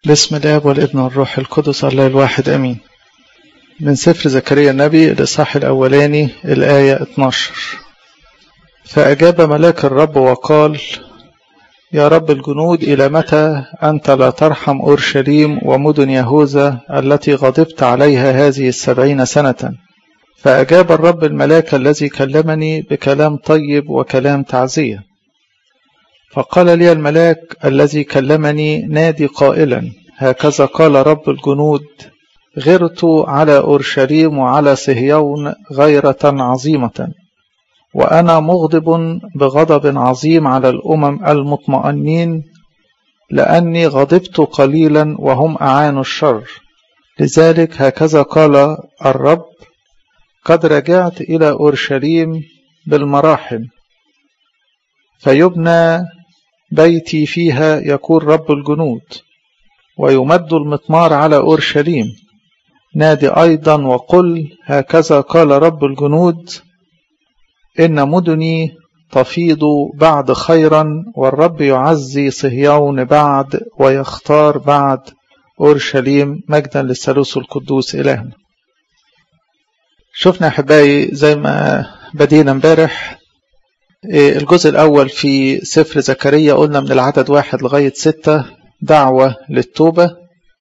بسم الاب والابن والروح القدس الله الواحد امين من سفر زكريا النبي الاصحاح الاولاني الايه 12 فاجاب ملاك الرب وقال يا رب الجنود الى متى انت لا ترحم اورشليم ومدن يهوذا التي غضبت عليها هذه السبعين سنه فاجاب الرب الملاك الذي كلمني بكلام طيب وكلام تعزيه فقال لي الملاك الذي كلمني نادي قائلا هكذا قال رب الجنود غرت على أورشليم وعلى صهيون غيرة عظيمة وأنا مغضب بغضب عظيم على الأمم المطمئنين لأني غضبت قليلا وهم أعانوا الشر لذلك هكذا قال الرب قد رجعت إلى أورشليم بالمراحم فيبنى بيتي فيها يقول رب الجنود ويمد المطمار على أورشليم نادي أيضا وقل هكذا قال رب الجنود إن مدني تفيض بعد خيرا والرب يعزي صهيون بعد ويختار بعد أورشليم مجدا للثالوث القدوس إلهنا شفنا أحبائي زي ما بدينا امبارح الجزء الأول في سفر زكريا قلنا من العدد واحد لغاية ستة دعوة للتوبة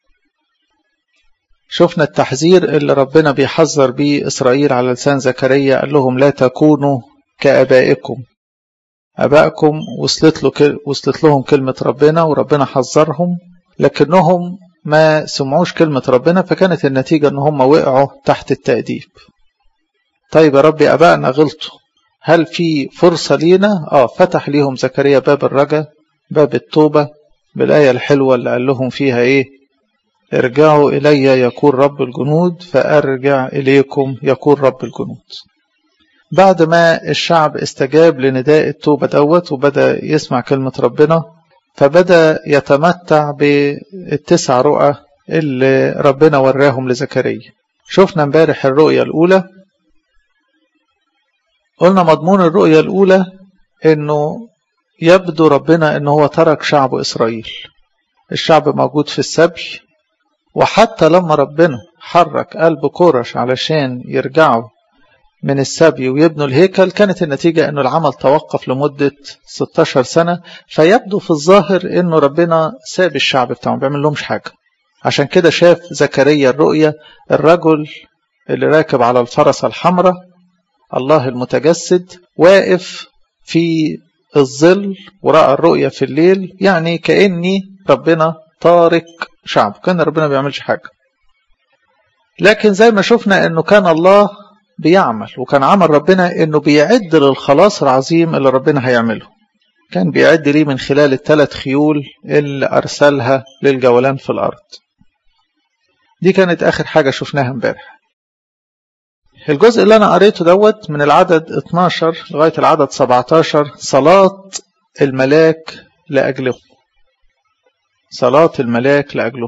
شفنا التحذير اللي ربنا بيحذر بيه إسرائيل على لسان زكريا قال لهم لا تكونوا كأبائكم أبائكم وصلت, له وصلت لهم كلمة ربنا وربنا حذرهم لكنهم ما سمعوش كلمة ربنا فكانت النتيجة ان هم وقعوا تحت التأديب طيب يا ربي أبائنا غلطوا هل في فرصة لينا؟ آه فتح ليهم زكريا باب الرجا باب التوبة بالآية الحلوة اللي قال لهم فيها إيه؟ ارجعوا إلي يقول رب الجنود فأرجع إليكم يقول رب الجنود بعد ما الشعب استجاب لنداء التوبة دوت وبدأ يسمع كلمة ربنا فبدأ يتمتع بالتسع رؤى اللي ربنا وراهم لزكريا شفنا امبارح الرؤية الأولى قلنا مضمون الرؤية الأولى أنه يبدو ربنا أنه هو ترك شعب إسرائيل الشعب موجود في السبي وحتى لما ربنا حرك قلب كورش علشان يرجعوا من السبي ويبنوا الهيكل كانت النتيجة أنه العمل توقف لمدة 16 سنة فيبدو في الظاهر أنه ربنا ساب الشعب بتاعه بيعمل لهمش حاجة عشان كده شاف زكريا الرؤية الرجل اللي راكب على الفرس الحمراء الله المتجسد واقف في الظل ورأى الرؤية في الليل يعني كأني ربنا طارق شعب كان ربنا بيعملش حاجة لكن زي ما شفنا انه كان الله بيعمل وكان عمل ربنا انه بيعد للخلاص العظيم اللي ربنا هيعمله كان بيعد ليه من خلال الثلاث خيول اللي ارسلها للجولان في الارض دي كانت اخر حاجة شفناها امبارح الجزء اللي أنا قريته دوت من العدد 12 لغاية العدد 17 صلاة الملاك لأجله صلاة الملاك لأجله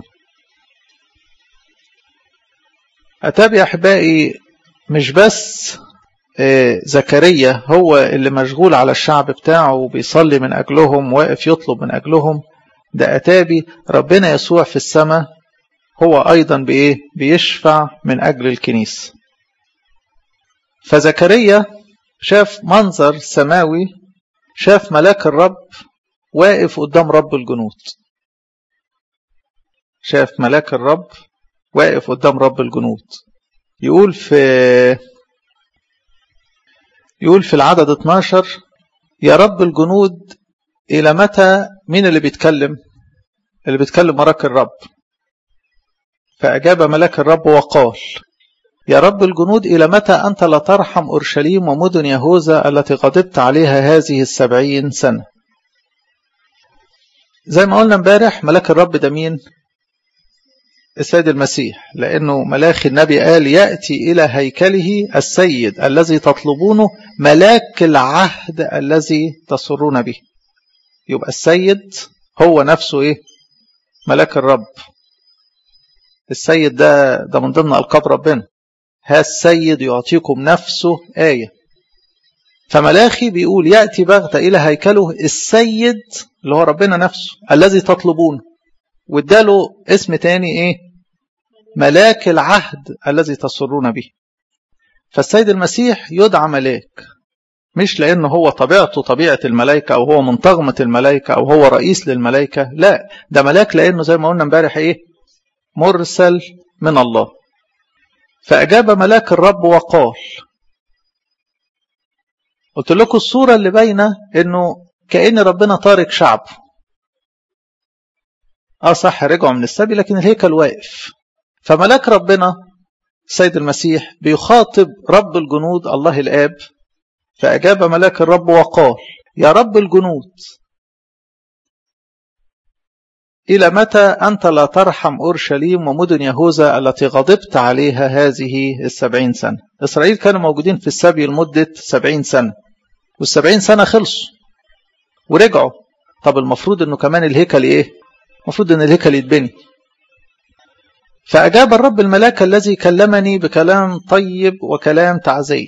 أتابع يا أحبائي مش بس زكريا هو اللي مشغول على الشعب بتاعه وبيصلي من أجلهم واقف يطلب من أجلهم ده أتابي ربنا يسوع في السماء هو أيضا بإيه بيشفع من أجل الكنيسة فزكريا شاف منظر سماوي شاف ملاك الرب واقف قدام رب الجنود شاف ملاك الرب واقف قدام رب الجنود يقول في يقول في العدد 12 يا رب الجنود إلى متى مين اللي بيتكلم اللي بيتكلم ملاك الرب فأجاب ملاك الرب وقال يا رب الجنود إلى متى أنت لا ترحم أورشليم ومدن يهوذا التي غضبت عليها هذه السبعين سنة زي ما قلنا امبارح ملاك الرب ده مين السيد المسيح لأنه ملاك النبي قال يأتي إلى هيكله السيد الذي تطلبونه ملاك العهد الذي تسرون به يبقى السيد هو نفسه إيه ملاك الرب السيد ده ده من ضمن ألقاب ربنا ها السيد يعطيكم نفسه آية فملاخي بيقول يأتي بغتة إلى هيكله السيد اللي هو ربنا نفسه الذي تطلبونه واداله اسم تاني ايه ملاك العهد الذي تسرون به فالسيد المسيح يدعى ملاك مش لأنه هو طبيعته طبيعة الملائكة أو هو من طغمة الملائكة أو هو رئيس للملائكة لا ده ملاك لأنه زي ما قلنا امبارح إيه مرسل من الله فأجاب ملاك الرب وقال قلت لكم الصورة اللي باينة إنه كأن ربنا تارك شعبه اه صح رجعوا من السبي لكن الهيكل واقف فملاك ربنا السيد المسيح بيخاطب رب الجنود الله الآب فأجاب ملاك الرب وقال يا رب الجنود إلى متى أنت لا ترحم أورشليم ومدن يهوذا التي غضبت عليها هذه السبعين سنة إسرائيل كانوا موجودين في السبي لمدة سبعين سنة والسبعين سنة خلصوا ورجعوا طب المفروض أنه كمان الهيكل إيه المفروض أن الهيكل يتبني فأجاب الرب الملاك الذي كلمني بكلام طيب وكلام تعزية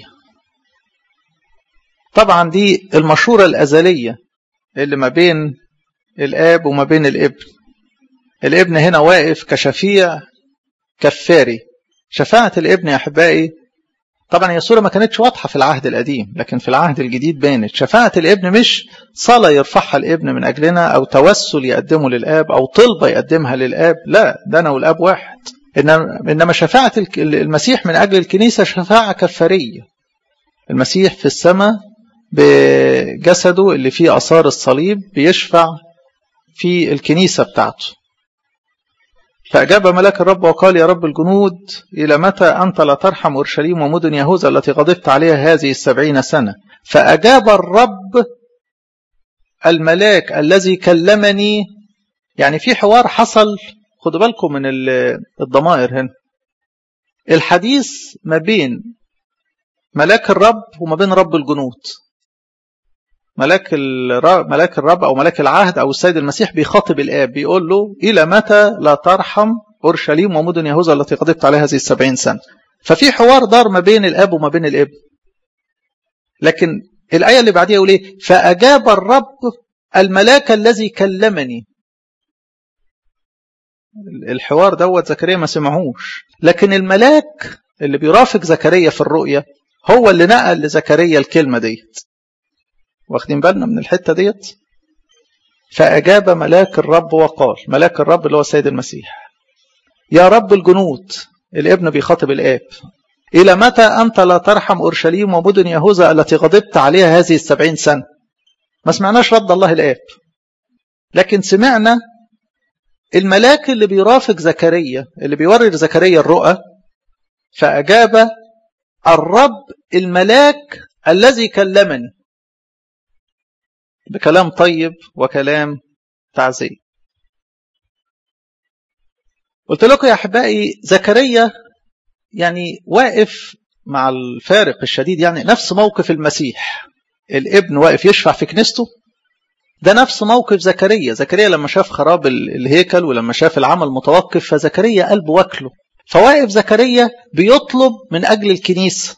طبعا دي المشورة الأزلية اللي ما بين الآب وما بين الابن الابن هنا واقف كشفيع كفاري شفاعة الابن يا أحبائي طبعا هي الصورة ما كانتش واضحة في العهد القديم لكن في العهد الجديد بانت شفاعة الابن مش صلاة يرفعها الابن من أجلنا أو توسل يقدمه للآب أو طلبة يقدمها للآب لا ده أنا والآب واحد إنما شفاعة المسيح من أجل الكنيسة شفاعة كفارية المسيح في السماء بجسده اللي فيه أثار الصليب بيشفع في الكنيسة بتاعته فأجاب ملاك الرب وقال يا رب الجنود إلى متى أنت لا ترحم أورشليم ومدن يهوذا التي غضبت عليها هذه السبعين سنة فأجاب الرب الملاك الذي كلمني يعني في حوار حصل خدوا بالكم من الضمائر هنا الحديث ما بين ملاك الرب وما بين رب الجنود ملاك الرب ملاك الرب او ملاك العهد او السيد المسيح بيخاطب الاب بيقول له الى متى لا ترحم اورشليم ومدن يهوذا التي غضبت عليها هذه السبعين سنه ففي حوار دار ما بين الاب وما بين الابن لكن الايه اللي بعديها يقول ايه فاجاب الرب الملاك الذي كلمني الحوار دوت زكريا ما سمعوش لكن الملاك اللي بيرافق زكريا في الرؤيه هو اللي نقل لزكريا الكلمه ديت واخدين بالنا من الحته ديت فاجاب ملاك الرب وقال ملاك الرب اللي هو السيد المسيح يا رب الجنود الابن بيخاطب الاب الى متى انت لا ترحم اورشليم ومدن يهوذا التي غضبت عليها هذه السبعين سنه ما سمعناش رد الله الاب لكن سمعنا الملاك اللي بيرافق زكريا اللي بيوري زكريا الرؤى فاجاب الرب الملاك الذي كلمني بكلام طيب وكلام تعزية قلت لكم يا أحبائي زكريا يعني واقف مع الفارق الشديد يعني نفس موقف المسيح الابن واقف يشفع في كنيسته ده نفس موقف زكريا زكريا لما شاف خراب الهيكل ولما شاف العمل متوقف فزكريا قلبه واكله فواقف زكريا بيطلب من أجل الكنيسة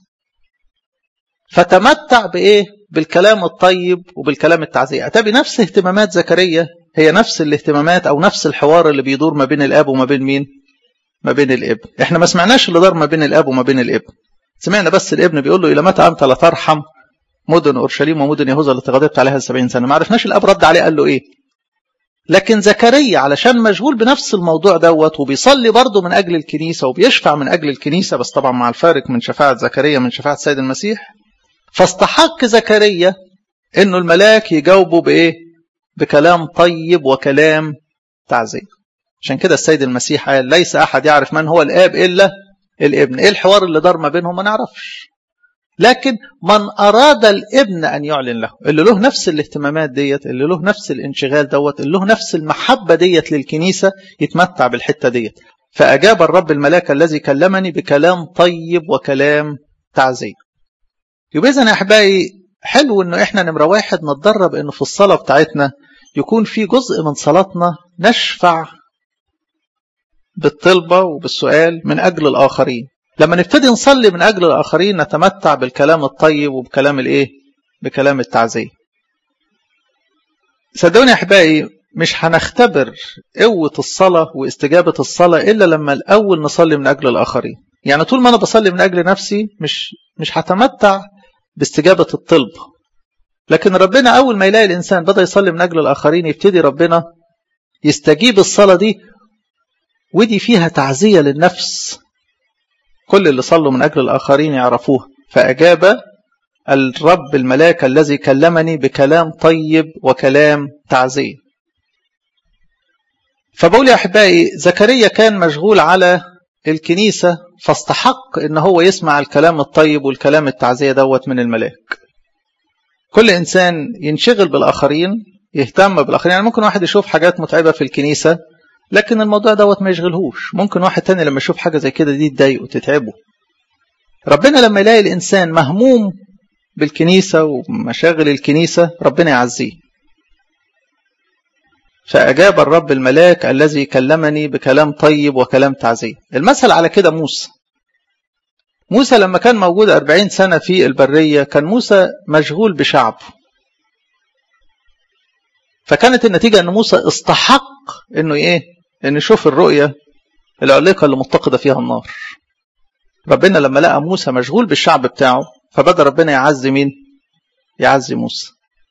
فتمتع بإيه بالكلام الطيب وبالكلام التعزية أتابي نفس اهتمامات زكريا هي نفس الاهتمامات أو نفس الحوار اللي بيدور ما بين الأب وما بين مين ما بين الابن احنا ما سمعناش اللي دار ما بين الأب وما بين الابن سمعنا بس الابن بيقول له إلى متى أنت لا ترحم مدن أورشليم ومدن يهوذا التي غضبت عليها السبعين سنة ما عرفناش الأب رد عليه قال له إيه لكن زكريا علشان مشغول بنفس الموضوع دوت وبيصلي برضه من أجل الكنيسة وبيشفع من أجل الكنيسة بس طبعا مع الفارق من شفاعة زكريا من شفاعة السيد المسيح فاستحق زكريا انه الملاك يجاوبه بايه بكلام طيب وكلام تعزيه عشان كده السيد المسيح قال ليس احد يعرف من هو الاب الا الابن ايه الحوار اللي دار ما بينهم ما نعرفش لكن من اراد الابن ان يعلن له اللي له نفس الاهتمامات ديت اللي له نفس الانشغال دوت اللي له نفس المحبه ديت للكنيسه يتمتع بالحته ديت فاجاب الرب الملاك الذي كلمني بكلام طيب وكلام تعزيه يبقى اذا يا احبائي حلو انه احنا نمره واحد نتدرب انه في الصلاه بتاعتنا يكون في جزء من صلاتنا نشفع بالطلبه وبالسؤال من اجل الاخرين لما نبتدي نصلي من اجل الاخرين نتمتع بالكلام الطيب وبكلام الايه بكلام التعزيه صدقوني يا احبائي مش هنختبر قوة الصلاة واستجابة الصلاة إلا لما الأول نصلي من أجل الآخرين يعني طول ما أنا بصلي من أجل نفسي مش مش هتمتع باستجابة الطلب لكن ربنا أول ما يلاقي الإنسان بدأ يصلي من أجل الآخرين يبتدي ربنا يستجيب الصلاة دي ودي فيها تعزية للنفس كل اللي صلوا من أجل الآخرين يعرفوها فأجاب الرب الملاك الذي كلمني بكلام طيب وكلام تعزية فبقول يا أحبائي زكريا كان مشغول على الكنيسة فاستحق ان هو يسمع الكلام الطيب والكلام التعزية دوت من الملاك كل إنسان ينشغل بالآخرين يهتم بالآخرين يعني ممكن واحد يشوف حاجات متعبة في الكنيسة لكن الموضوع دوت ما يشغلهوش ممكن واحد تاني لما يشوف حاجة زي كده دي تضايقه تتعبه ربنا لما يلاقي الإنسان مهموم بالكنيسة ومشاغل الكنيسة ربنا يعزيه فأجاب الرب الملاك الذي كلمني بكلام طيب وكلام تعزية المثل على كده موسى موسى لما كان موجود أربعين سنة في البرية كان موسى مشغول بشعبه فكانت النتيجة أن موسى استحق أنه إيه أنه يشوف الرؤية العليقة اللي متقدة فيها النار ربنا لما لقى موسى مشغول بالشعب بتاعه فبدأ ربنا يعزي مين يعزي موسى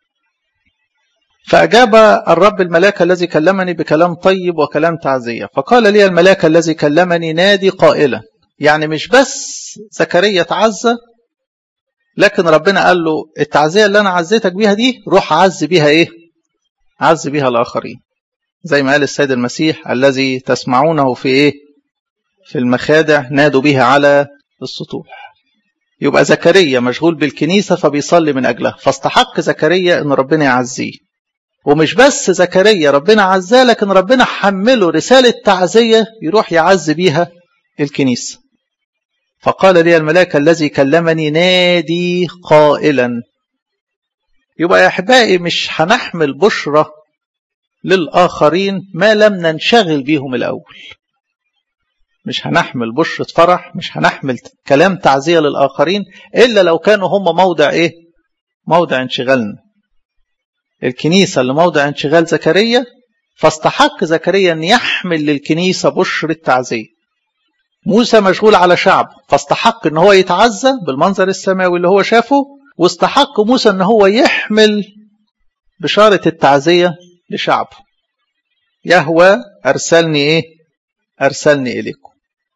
فأجاب الرب الملاك الذي كلمني بكلام طيب وكلام تعزية فقال لي الملاك الذي كلمني نادي قائلا يعني مش بس زكريا تعزى لكن ربنا قال له التعزية اللي أنا عزيتك بيها دي روح عز بيها إيه عز بيها الآخرين زي ما قال السيد المسيح الذي تسمعونه في إيه في المخادع نادوا بها على السطوح يبقى زكريا مشغول بالكنيسة فبيصلي من أجلها فاستحق زكريا أن ربنا يعزيه ومش بس زكريا ربنا عزاه لكن ربنا حمله رسالة تعزية يروح يعز بيها الكنيسة فقال لي الملاك الذي كلمني نادي قائلا يبقى يا أحبائي مش هنحمل بشرة للآخرين ما لم ننشغل بيهم الأول مش هنحمل بشرة فرح مش هنحمل كلام تعزية للآخرين إلا لو كانوا هم موضع إيه موضع انشغالنا الكنيسة اللي موضع انشغال زكريا فاستحق زكريا أن يحمل للكنيسة بشرة تعزية موسى مشغول على شعب فاستحق ان هو يتعزى بالمنظر السماوي اللي هو شافه واستحق موسى ان هو يحمل بشارة التعزية لشعبه يهوى أرسلني إيه أرسلني إليكم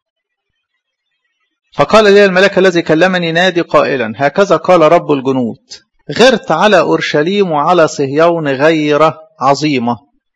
فقال لي الملك الذي كلمني نادي قائلا هكذا قال رب الجنود غرت على أورشليم وعلى صهيون غيرة عظيمة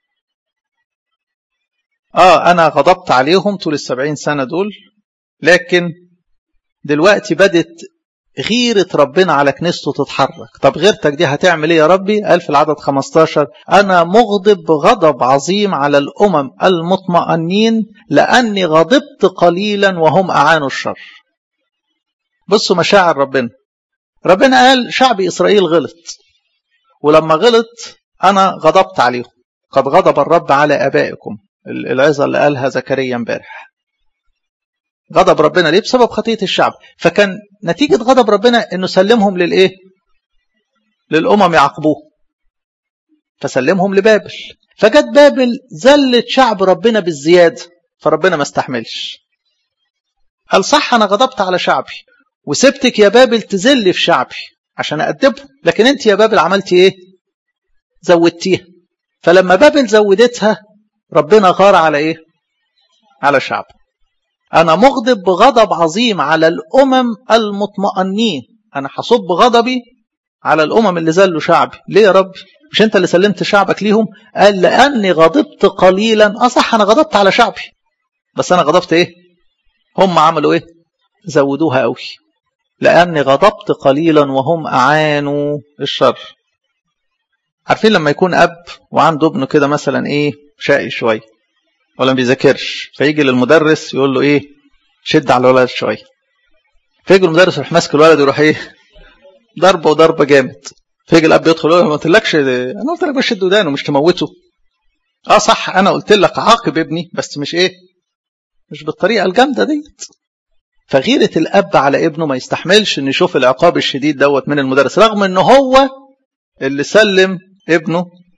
آه أنا غضبت عليهم طول السبعين سنة دول لكن دلوقتي بدت غيرة ربنا على كنيسته تتحرك طب غيرتك دي هتعمل ايه يا ربي قال في العدد 15 أنا مغضب غضب عظيم على الأمم المطمئنين لأني غضبت قليلا وهم أعانوا الشر بصوا مشاعر ربنا ربنا قال شعب إسرائيل غلط ولما غلط أنا غضبت عليهم قد غضب الرب على أبائكم العظة اللي قالها زكريا امبارح غضب ربنا ليه بسبب خطية الشعب فكان نتيجة غضب ربنا انه سلمهم للايه للأمم يعاقبوه فسلمهم لبابل فجت بابل زلت شعب ربنا بالزيادة فربنا ما استحملش قال صح أنا غضبت على شعبي وسبتك يا بابل تزل في شعبي عشان أأدبهم لكن أنت يا بابل عملتي إيه زودتيها فلما بابل زودتها ربنا غار على إيه على شعب أنا مغضب بغضب عظيم على الأمم المطمئنين أنا حصب غضبي على الأمم اللي زلوا شعبي ليه يا رب مش أنت اللي سلمت شعبك ليهم قال لأني غضبت قليلا أصح أنا غضبت على شعبي بس أنا غضبت إيه هم عملوا إيه زودوها قوي لأني غضبت قليلا وهم أعانوا الشر عارفين لما يكون أب وعنده ابنه كده مثلا إيه شقي شوية ولا ما بيذاكرش فيجي للمدرس يقول له إيه شد على الولد شوية فيجي المدرس يروح ماسك الولد يروح إيه ضربة وضربة جامد فيجي الأب يدخل يقول ما قلتلكش أنا قلت لك بس شد ودانه مش تموته اه صح انا قلت لك عاقب ابني بس مش ايه مش بالطريقه الجامده ديت فغيرة الأب على ابنه ما يستحملش أن يشوف العقاب الشديد دوت من المدرس رغم أنه هو اللي سلم ابنه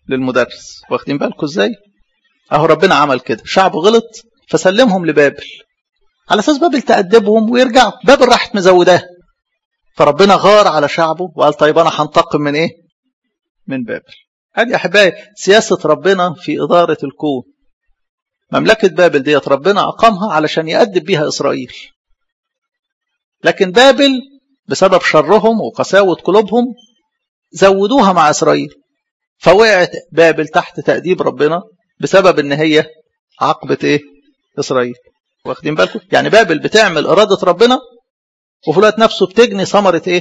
للمدرس واخدين بالكم ازاي اهو ربنا عمل كده شعب غلط فسلمهم لبابل على اساس بابل تأدبهم ويرجعوا بابل راحت مزوداه فربنا غار على شعبه وقال طيب انا هنتقم من ايه من بابل هذه احبائي سياسه ربنا في اداره الكون مملكه بابل ديت ربنا اقامها علشان يأدب بيها اسرائيل لكن بابل بسبب شرهم وقساوه قلوبهم زودوها مع اسرائيل فوقعت بابل تحت تأديب ربنا بسبب ان هي عقبه ايه اسرائيل واخدين بالكم يعني بابل بتعمل اراده ربنا وفي الوقت نفسه بتجني ثمره ايه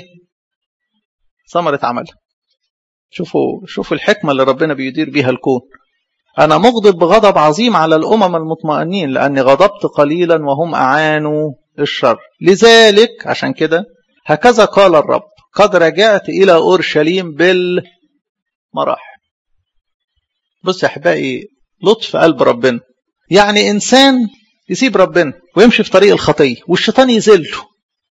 ثمره عملها شوفوا شوفوا الحكمه اللي ربنا بيدير بيها الكون انا مغضب بغضب عظيم على الامم المطمئنين لاني غضبت قليلا وهم اعانوا الشر لذلك عشان كده هكذا قال الرب قد رجعت الى اورشليم بالمراحل بص يا احبائي لطف قلب ربنا يعني انسان يسيب ربنا ويمشي في طريق الخطيه والشيطان يذله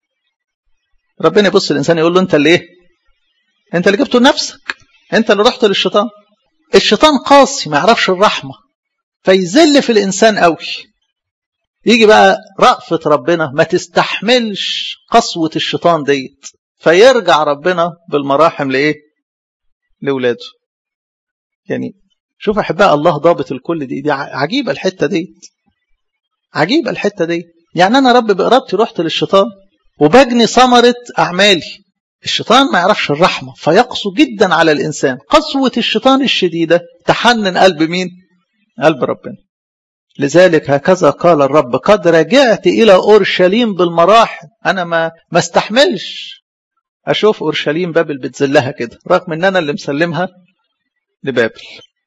ربنا يبص الانسان يقول له انت اللي ايه انت اللي جبته لنفسك انت اللي رحت للشيطان الشيطان قاسي ما يعرفش الرحمه فيذل في الانسان قوي يجي بقى رأفة ربنا ما تستحملش قسوة الشيطان ديت فيرجع ربنا بالمراحم لإيه؟ لولاده يعني شوف أحباء الله ضابط الكل دي دي عجيبة الحتة ديت عجيبة الحتة دي يعني أنا رب بإرادتي رحت للشيطان وبجني ثمرة أعمالي الشيطان ما يعرفش الرحمة فيقسو جدا على الإنسان قسوة الشيطان الشديدة تحنن قلب مين؟ قلب ربنا لذلك هكذا قال الرب قد رجعت إلى أورشليم بالمراحل أنا ما ما استحملش أشوف أورشليم بابل بتذلها كده رغم أن أنا اللي مسلمها لبابل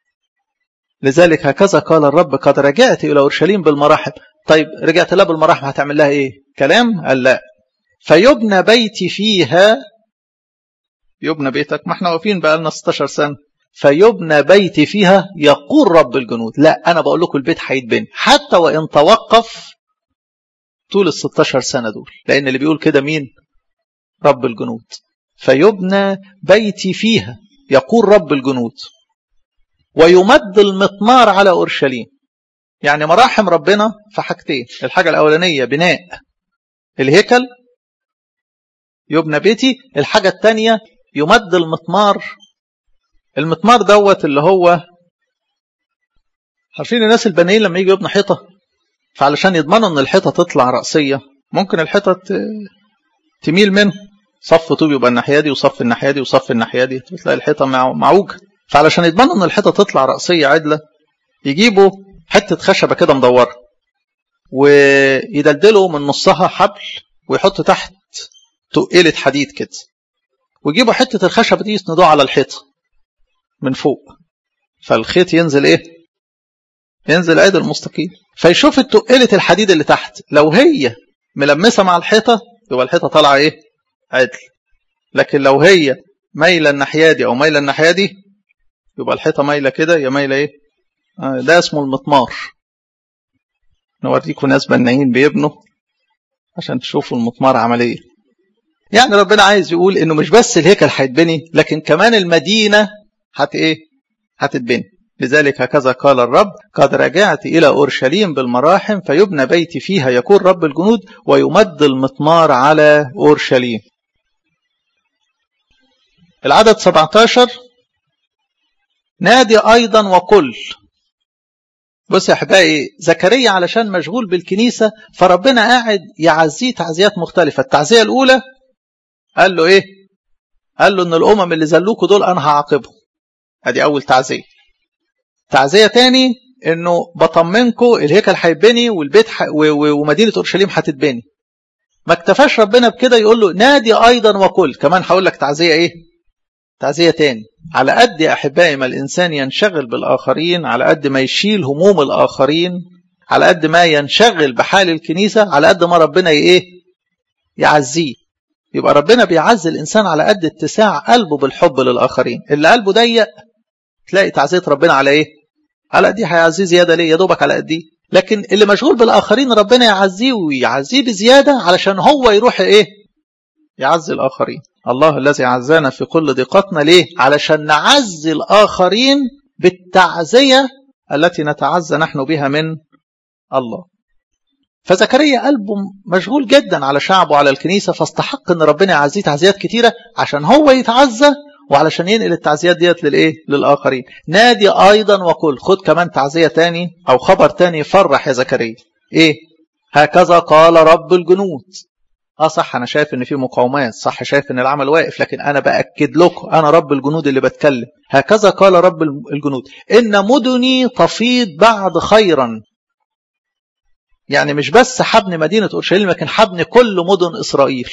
لذلك هكذا قال الرب قد رجعت إلى أورشليم بالمراحل طيب رجعت لها بالمراحل هتعمل لها إيه كلام قال لا فيبنى بيتي فيها يبنى بيتك ما احنا واقفين بقى لنا 16 سنة فيبنى بيتي فيها يقول رب الجنود لا أنا بقول لكم البيت هيتبني حتى وإن توقف طول ال 16 سنة دول لأن اللي بيقول كده مين رب الجنود فيبنى بيتي فيها يقول رب الجنود ويمد المطمار على أورشليم يعني مراحم ربنا في حاجتين الحاجة الأولانية بناء الهيكل يبنى بيتي الحاجة الثانية يمد المطمار المطمار دوت اللي هو عارفين الناس البنيين لما يجوا يبنوا حيطة فعلشان يضمنوا ان الحيطة تطلع رأسية ممكن الحيطة تميل منه صف طوب يبقى الناحية دي وصف الناحية دي وصف الناحية دي تلاقي الحيطة معوجة فعلشان يضمنوا ان الحيطة تطلع رأسية عدلة يجيبوا حتة خشبة كده مدورة ويدلدلوا من نصها حبل ويحطوا تحت تقيلة حديد كده ويجيبوا حتة الخشبة دي يسندوها على الحيطة من فوق فالخيط ينزل ايه ينزل عدل مستقيم فيشوف التقيلة الحديد اللي تحت لو هي ملمسة مع الحيطة يبقى الحيطة طالعة ايه عدل لكن لو هي مايلة الناحية دي او مايلة الناحية دي يبقى الحيطة مايلة كده يا مايلة ايه آه ده اسمه المطمار نوريكم ناس بنايين بيبنوا عشان تشوفوا المطمار عملية يعني ربنا عايز يقول انه مش بس الهيكل هيتبني لكن كمان المدينة هت ايه هتتبني لذلك هكذا قال الرب قد رجعت إلى أورشليم بالمراحم فيبنى بيتي فيها يكون رب الجنود ويمد المطمار على أورشليم العدد 17 نادي أيضا وقل بص يا أحبائي زكريا علشان مشغول بالكنيسة فربنا قاعد يعزيه تعزيات مختلفة التعزية الأولى قال له إيه قال له إن الأمم اللي زلوكوا دول أنا هعاقبهم ادي اول تعزيه تعزيه تاني انه بطمنكم الهيكل هيتبني والبيت ح... و... و... ومدينه اورشليم هتتبني ما اكتفاش ربنا بكده يقول له نادي ايضا وكل كمان هقول لك تعزيه ايه تعزيه تاني على قد يا احبائي ما الانسان ينشغل بالاخرين على قد ما يشيل هموم الاخرين على قد ما ينشغل بحال الكنيسه على قد ما ربنا ايه يعزيه يبقى ربنا بيعزي الانسان على قد اتساع قلبه بالحب للاخرين اللي قلبه ضيق تلاقي تعزيه ربنا على ايه على قد هيعزيه زياده ليه يا دوبك على قد دي لكن اللي مشغول بالاخرين ربنا يعزيه ويعزيه بزياده علشان هو يروح ايه يعزي الاخرين الله الذي عزانا في كل ضيقتنا ليه علشان نعزي الاخرين بالتعزية التي نتعزى نحن بها من الله فزكريا قلبه مشغول جدا على شعبه وعلى الكنيسة فاستحق ان ربنا يعزيه تعزيات كتيرة عشان هو يتعزى وعلشان ينقل التعزيات ديت للايه للاخرين نادي ايضا وقل خد كمان تعزية تاني او خبر تاني يفرح يا زكريا ايه هكذا قال رب الجنود اه صح انا شايف ان في مقاومات صح شايف ان العمل واقف لكن انا باكد لكم انا رب الجنود اللي بتكلم هكذا قال رب الجنود ان مدني تفيض بعد خيرا يعني مش بس حبن مدينة أورشليم لكن حبن كل مدن إسرائيل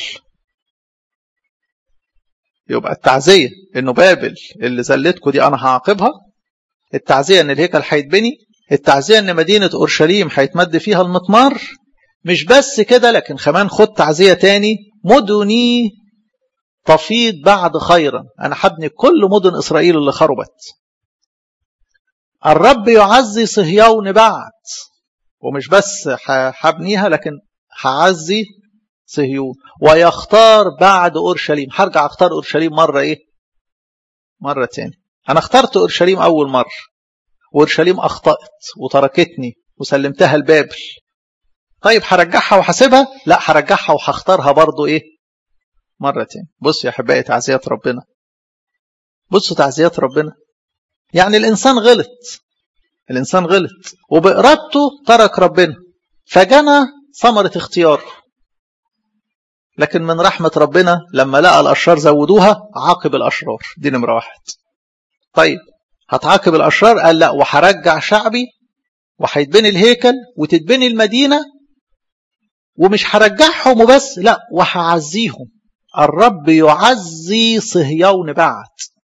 يبقى التعزية إنه بابل اللي زلتكم دي أنا هعاقبها التعزية إن الهيكل هيتبني التعزية إن مدينة أورشليم هيتمد فيها المطمار مش بس كده لكن كمان خد تعزية تاني مدني تفيض بعد خيرا أنا حبني كل مدن إسرائيل اللي خربت الرب يعزي صهيون بعد ومش بس هبنيها لكن هعزي صهيون ويختار بعد اورشليم هرجع اختار اورشليم مره ايه مره تاني انا اخترت اورشليم اول مره واورشليم اخطات وتركتني وسلمتها لبابل طيب هرجعها وحاسبها لا هرجعها وهختارها برضو ايه مره تاني بص يا احبائي تعزيات ربنا بصوا تعزيات ربنا يعني الانسان غلط الإنسان غلط وبإرادته ترك ربنا فجنى ثمرة اختيار لكن من رحمة ربنا لما لقى الأشرار زودوها عاقب الأشرار دي نمرة واحد طيب هتعاقب الأشرار قال لا وهرجع شعبي وهيتبني الهيكل وتتبني المدينة ومش هرجعهم وبس لا وهعزيهم الرب يعزي صهيون بعد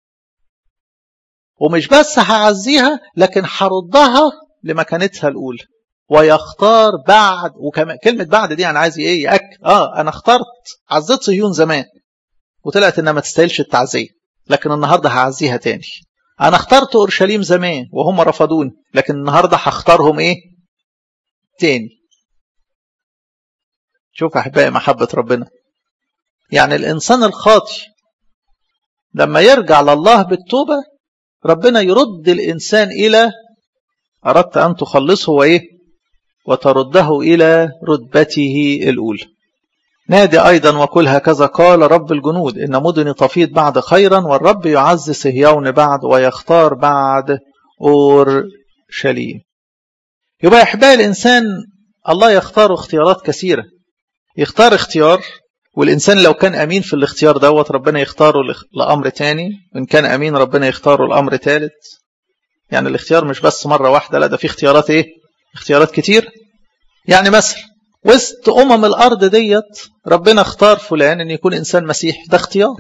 ومش بس هعزيها لكن هردها لمكانتها الأولى ويختار بعد وكمان كلمة بعد دي أنا عايز إيه يأكد آه أنا اخترت عزيت صهيون زمان وطلعت إنها ما تستاهلش التعزية لكن النهاردة هعزيها تاني أنا اخترت أورشليم زمان وهم رفضوني لكن النهاردة هختارهم إيه تاني شوف أحبائي محبة ربنا يعني الإنسان الخاطي لما يرجع لله بالتوبة ربنا يرد الإنسان إلى أردت أن تخلصه وإيه وترده إلى رتبته الأولى نادي أيضا وقل هكذا قال رب الجنود إن مدني تفيض بعد خيرا والرب يعز صهيون بعد ويختار بعد أورشليم يبقى يحبها الإنسان الله يختار اختيارات كثيرة يختار اختيار والإنسان لو كان أمين في الاختيار دوت ربنا يختاره لأمر تاني وإن كان أمين ربنا يختاره لأمر ثالث يعني الاختيار مش بس مرة واحدة لا ده في اختيارات إيه اختيارات كتير يعني مثلا وسط أمم الأرض ديت ربنا اختار فلان أن يكون إنسان مسيحي ده اختيار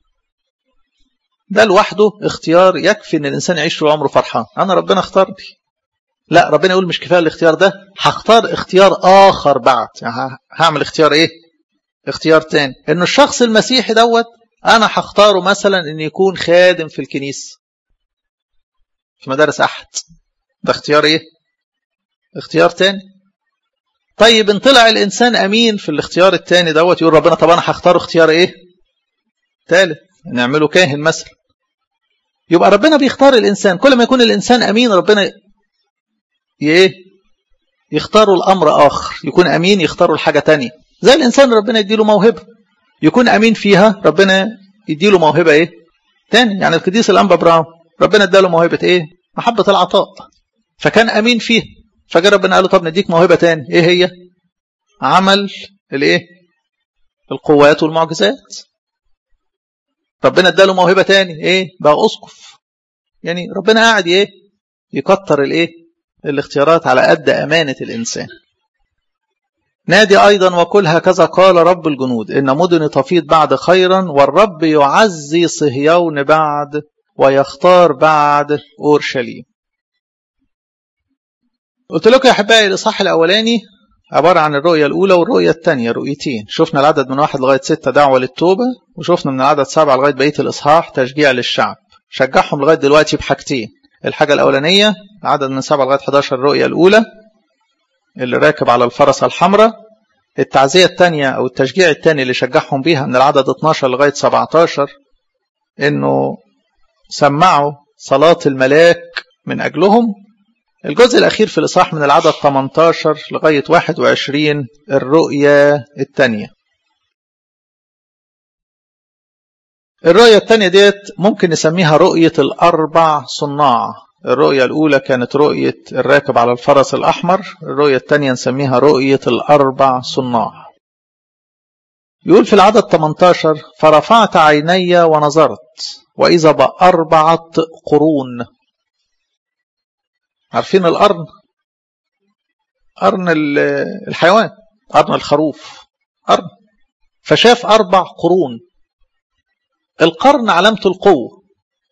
ده لوحده اختيار يكفي أن الإنسان يعيش طول عمره فرحان أنا ربنا اختارني لا ربنا يقول مش كفاية الاختيار ده هختار اختيار آخر بعد يعني هعمل اختيار إيه اختيار تاني ان الشخص المسيحي دوت انا هختاره مثلا ان يكون خادم في الكنيسه في مدارس احد ده اختيار ايه اختيار تاني طيب ان طلع الانسان امين في الاختيار التاني دوت يقول ربنا طب انا هختار اختيار ايه تالت نعمله كاهن مثلا يبقى ربنا بيختار الانسان كل ما يكون الانسان امين ربنا ايه يختاروا الامر اخر يكون امين يختاروا الحاجه تانية زي الإنسان ربنا يديله موهبة يكون أمين فيها ربنا يديله موهبة إيه تاني يعني القديس الأنبا براون ربنا اداله موهبة إيه محبة العطاء فكان أمين فيها فجاء ربنا قال له طب نديك موهبة تاني إيه هي عمل الإيه القوات والمعجزات ربنا اداله موهبة تاني إيه بقى أسقف يعني ربنا قاعد إيه يكتر الإيه الاختيارات على قد أمانة الإنسان نادي أيضا وقل هكذا قال رب الجنود إن مدن تفيض بعد خيرا والرب يعزي صهيون بعد ويختار بعد أورشليم قلت لكم يا أحبائي الإصحاح الأولاني عبارة عن الرؤية الأولى والرؤية الثانية رؤيتين شفنا العدد من واحد لغاية ستة دعوة للتوبة وشفنا من العدد سبعة لغاية بقية الإصحاح تشجيع للشعب شجعهم لغاية دلوقتي بحاجتين الحاجة الأولانية عدد من سبعة لغاية 11 الرؤية الأولى اللي راكب على الفرس الحمراء التعزية الثانية أو التشجيع الثاني اللي شجعهم بيها من العدد 12 لغاية 17 إنه سمعوا صلاة الملاك من أجلهم الجزء الأخير في الإصحاح من العدد 18 لغاية 21 الرؤية الثانية الرؤية الثانية ديت ممكن نسميها رؤية الأربع صناع الرؤية الأولى كانت رؤية الراكب على الفرس الأحمر الرؤية الثانية نسميها رؤية الأربع صناع يقول في العدد 18 فرفعت عيني ونظرت وإذا بأربعة قرون عارفين القرن قرن الحيوان قرن الخروف قرن فشاف أربع قرون القرن علامة القوة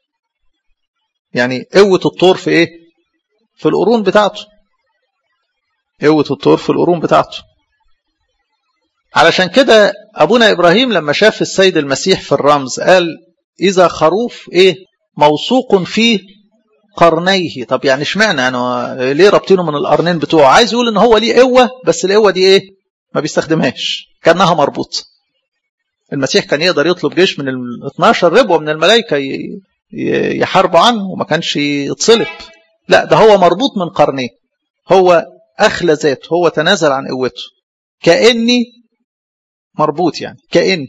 يعني قوة الطور في إيه في القرون بتاعته قوة الطور في القرون بتاعته علشان كده أبونا إبراهيم لما شاف السيد المسيح في الرمز قال إذا خروف إيه موثوق فيه قرنيه طب يعني اشمعنى انا ليه رابطينه من القرنين بتوعه عايز يقول ان هو ليه قوه بس القوه دي ايه ما بيستخدمهاش كانها مربوطه المسيح كان يقدر يطلب جيش من ال 12 ربوه من الملائكه يحاربوا عنه وما كانش يتصلب لا ده هو مربوط من قرنيه هو اخلى ذاته هو تنازل عن قوته كاني مربوط يعني كاني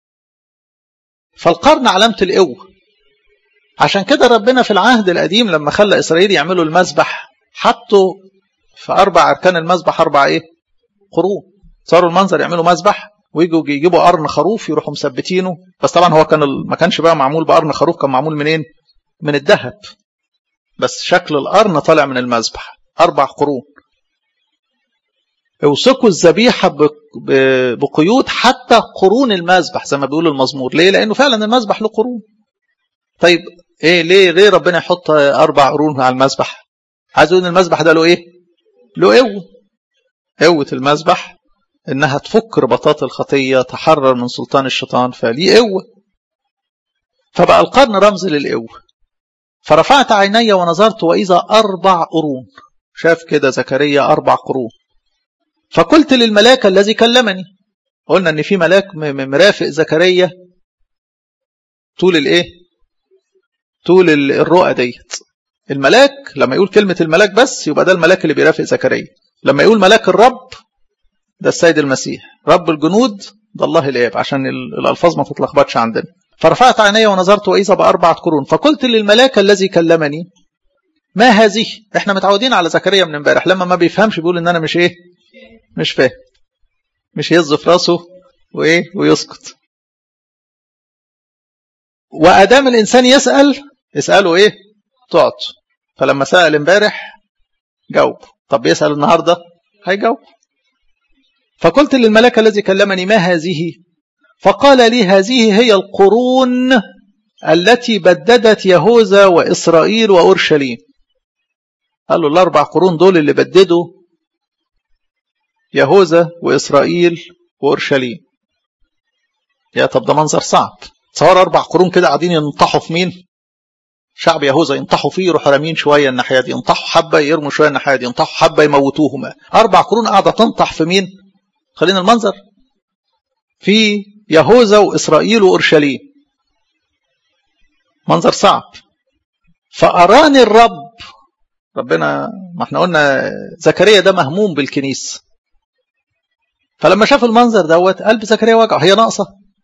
فالقرن علامه القوه عشان كده ربنا في العهد القديم لما خلى إسرائيل يعملوا المذبح حطوا في أربع أركان المذبح أربع إيه؟ قرون صاروا المنظر يعملوا مذبح ويجوا يجيبوا قرن خروف يروحوا مثبتينه بس طبعا هو كان ما كانش بقى معمول بقرن خروف كان معمول منين؟ من الذهب بس شكل القرن طالع من المذبح أربع قرون اوثقوا الذبيحة بقيود حتى قرون المذبح زي ما بيقول المزمور ليه؟ لأنه فعلا المذبح له قرون طيب ايه ليه ليه ربنا يحط اربع قرون على المذبح عايز يقول ان المذبح ده له ايه له قوه قوه المذبح انها تفك رباطات الخطيه تحرر من سلطان الشيطان فليه قوه فبقى القرن رمز للقوه فرفعت عيني ونظرت واذا اربع قرون شاف كده زكريا اربع قرون فقلت للملاك الذي كلمني قلنا ان في ملاك مرافق زكريا طول الايه طول الرؤى ديت الملاك لما يقول كلمة الملاك بس يبقى ده الملاك اللي بيرافق زكريا لما يقول ملاك الرب ده السيد المسيح رب الجنود ده الله الآب عشان الألفاظ ما تتلخبطش عندنا فرفعت عيني ونظرت وإذا بأربعة قرون فقلت للملاك الذي كلمني ما هذه احنا متعودين على زكريا من امبارح لما ما بيفهمش بيقول ان انا مش ايه مش فاهم مش يهز في راسه وايه ويسكت وادام الانسان يسال اساله ايه تقعد فلما سال امبارح جاوب طب بيسال النهارده هيجاوب فقلت للملاك الذي كلمني ما هذه فقال لي هذه هي القرون التي بددت يهوذا وإسرائيل وأورشليم قال له الأربع قرون دول اللي بددوا يهوذا وإسرائيل وأورشليم يا طب ده منظر صعب تصور أربع قرون كده قاعدين ينطحوا في مين شعب يهوذا ينطحوا فيه يروحوا رامين شوية الناحية دي ينطحوا حبة يرموا شوية الناحية دي ينطحوا حبة يموتوهم أربع قرون قاعدة تنطح في مين خلينا المنظر في يهوذا وإسرائيل وأورشليم منظر صعب فأراني الرب ربنا ما احنا قلنا زكريا ده مهموم بالكنيسة فلما شاف المنظر دوت قلب زكريا وجعه هي ناقصة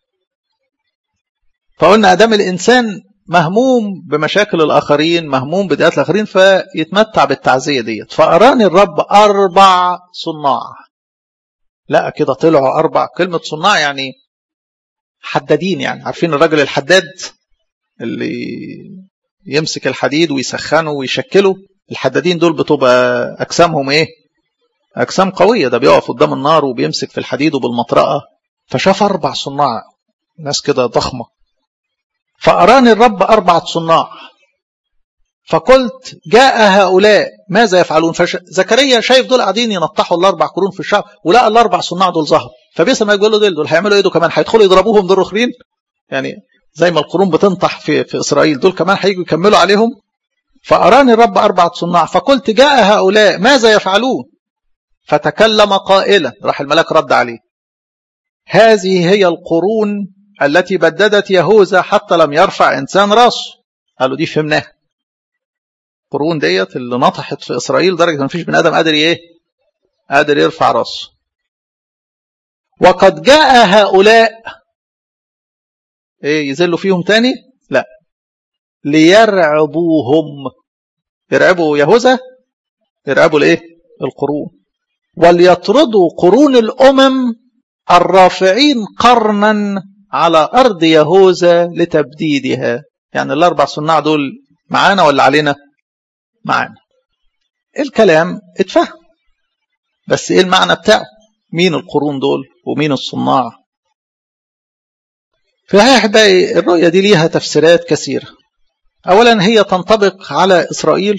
فقلنا أدام الإنسان مهموم بمشاكل الآخرين مهموم بدايات الآخرين فيتمتع بالتعزية ديت فأراني الرب أربع صناع لا كده طلعوا أربع كلمة صناع يعني حدادين يعني عارفين الراجل الحداد اللي يمسك الحديد ويسخنه ويشكله الحدادين دول بتبقى أجسامهم إيه أجسام قوية ده بيقف قدام النار وبيمسك في الحديد وبالمطرقة فشاف أربع صناع ناس كده ضخمة فأراني الرب أربعة صناع فقلت جاء هؤلاء ماذا يفعلون فزكريا شايف دول قاعدين ينطحوا الاربع قرون في الشعب ولقى الاربع صناع دول ظهروا فبيسمع ما يقول له دول دول هيعملوا ايه دول كمان هيدخلوا يضربوهم دول اخرين يعني زي ما القرون بتنطح في في اسرائيل دول كمان هيجوا يكملوا عليهم فاراني الرب اربعه صناع فقلت جاء هؤلاء ماذا يفعلون فتكلم قائلا راح الملاك رد عليه هذه هي القرون التي بددت يهوذا حتى لم يرفع انسان راسه قالوا دي فهمناها القرون ديت اللي نطحت في اسرائيل لدرجه ما فيش بني ادم قادر ايه قادر يرفع راسه وقد جاء هؤلاء ايه يذلوا فيهم تاني لا ليرعبوهم يرعبوا يهوذا يرعبوا الايه القرون وليطردوا قرون الامم الرافعين قرنا على ارض يهوذا لتبديدها يعني الاربع صناع دول معانا ولا علينا معانا الكلام اتفهم بس ايه المعنى بتاعه مين القرون دول ومين الصناع في الحقيقة أحبائي الرؤية دي ليها تفسيرات كثيرة أولا هي تنطبق على إسرائيل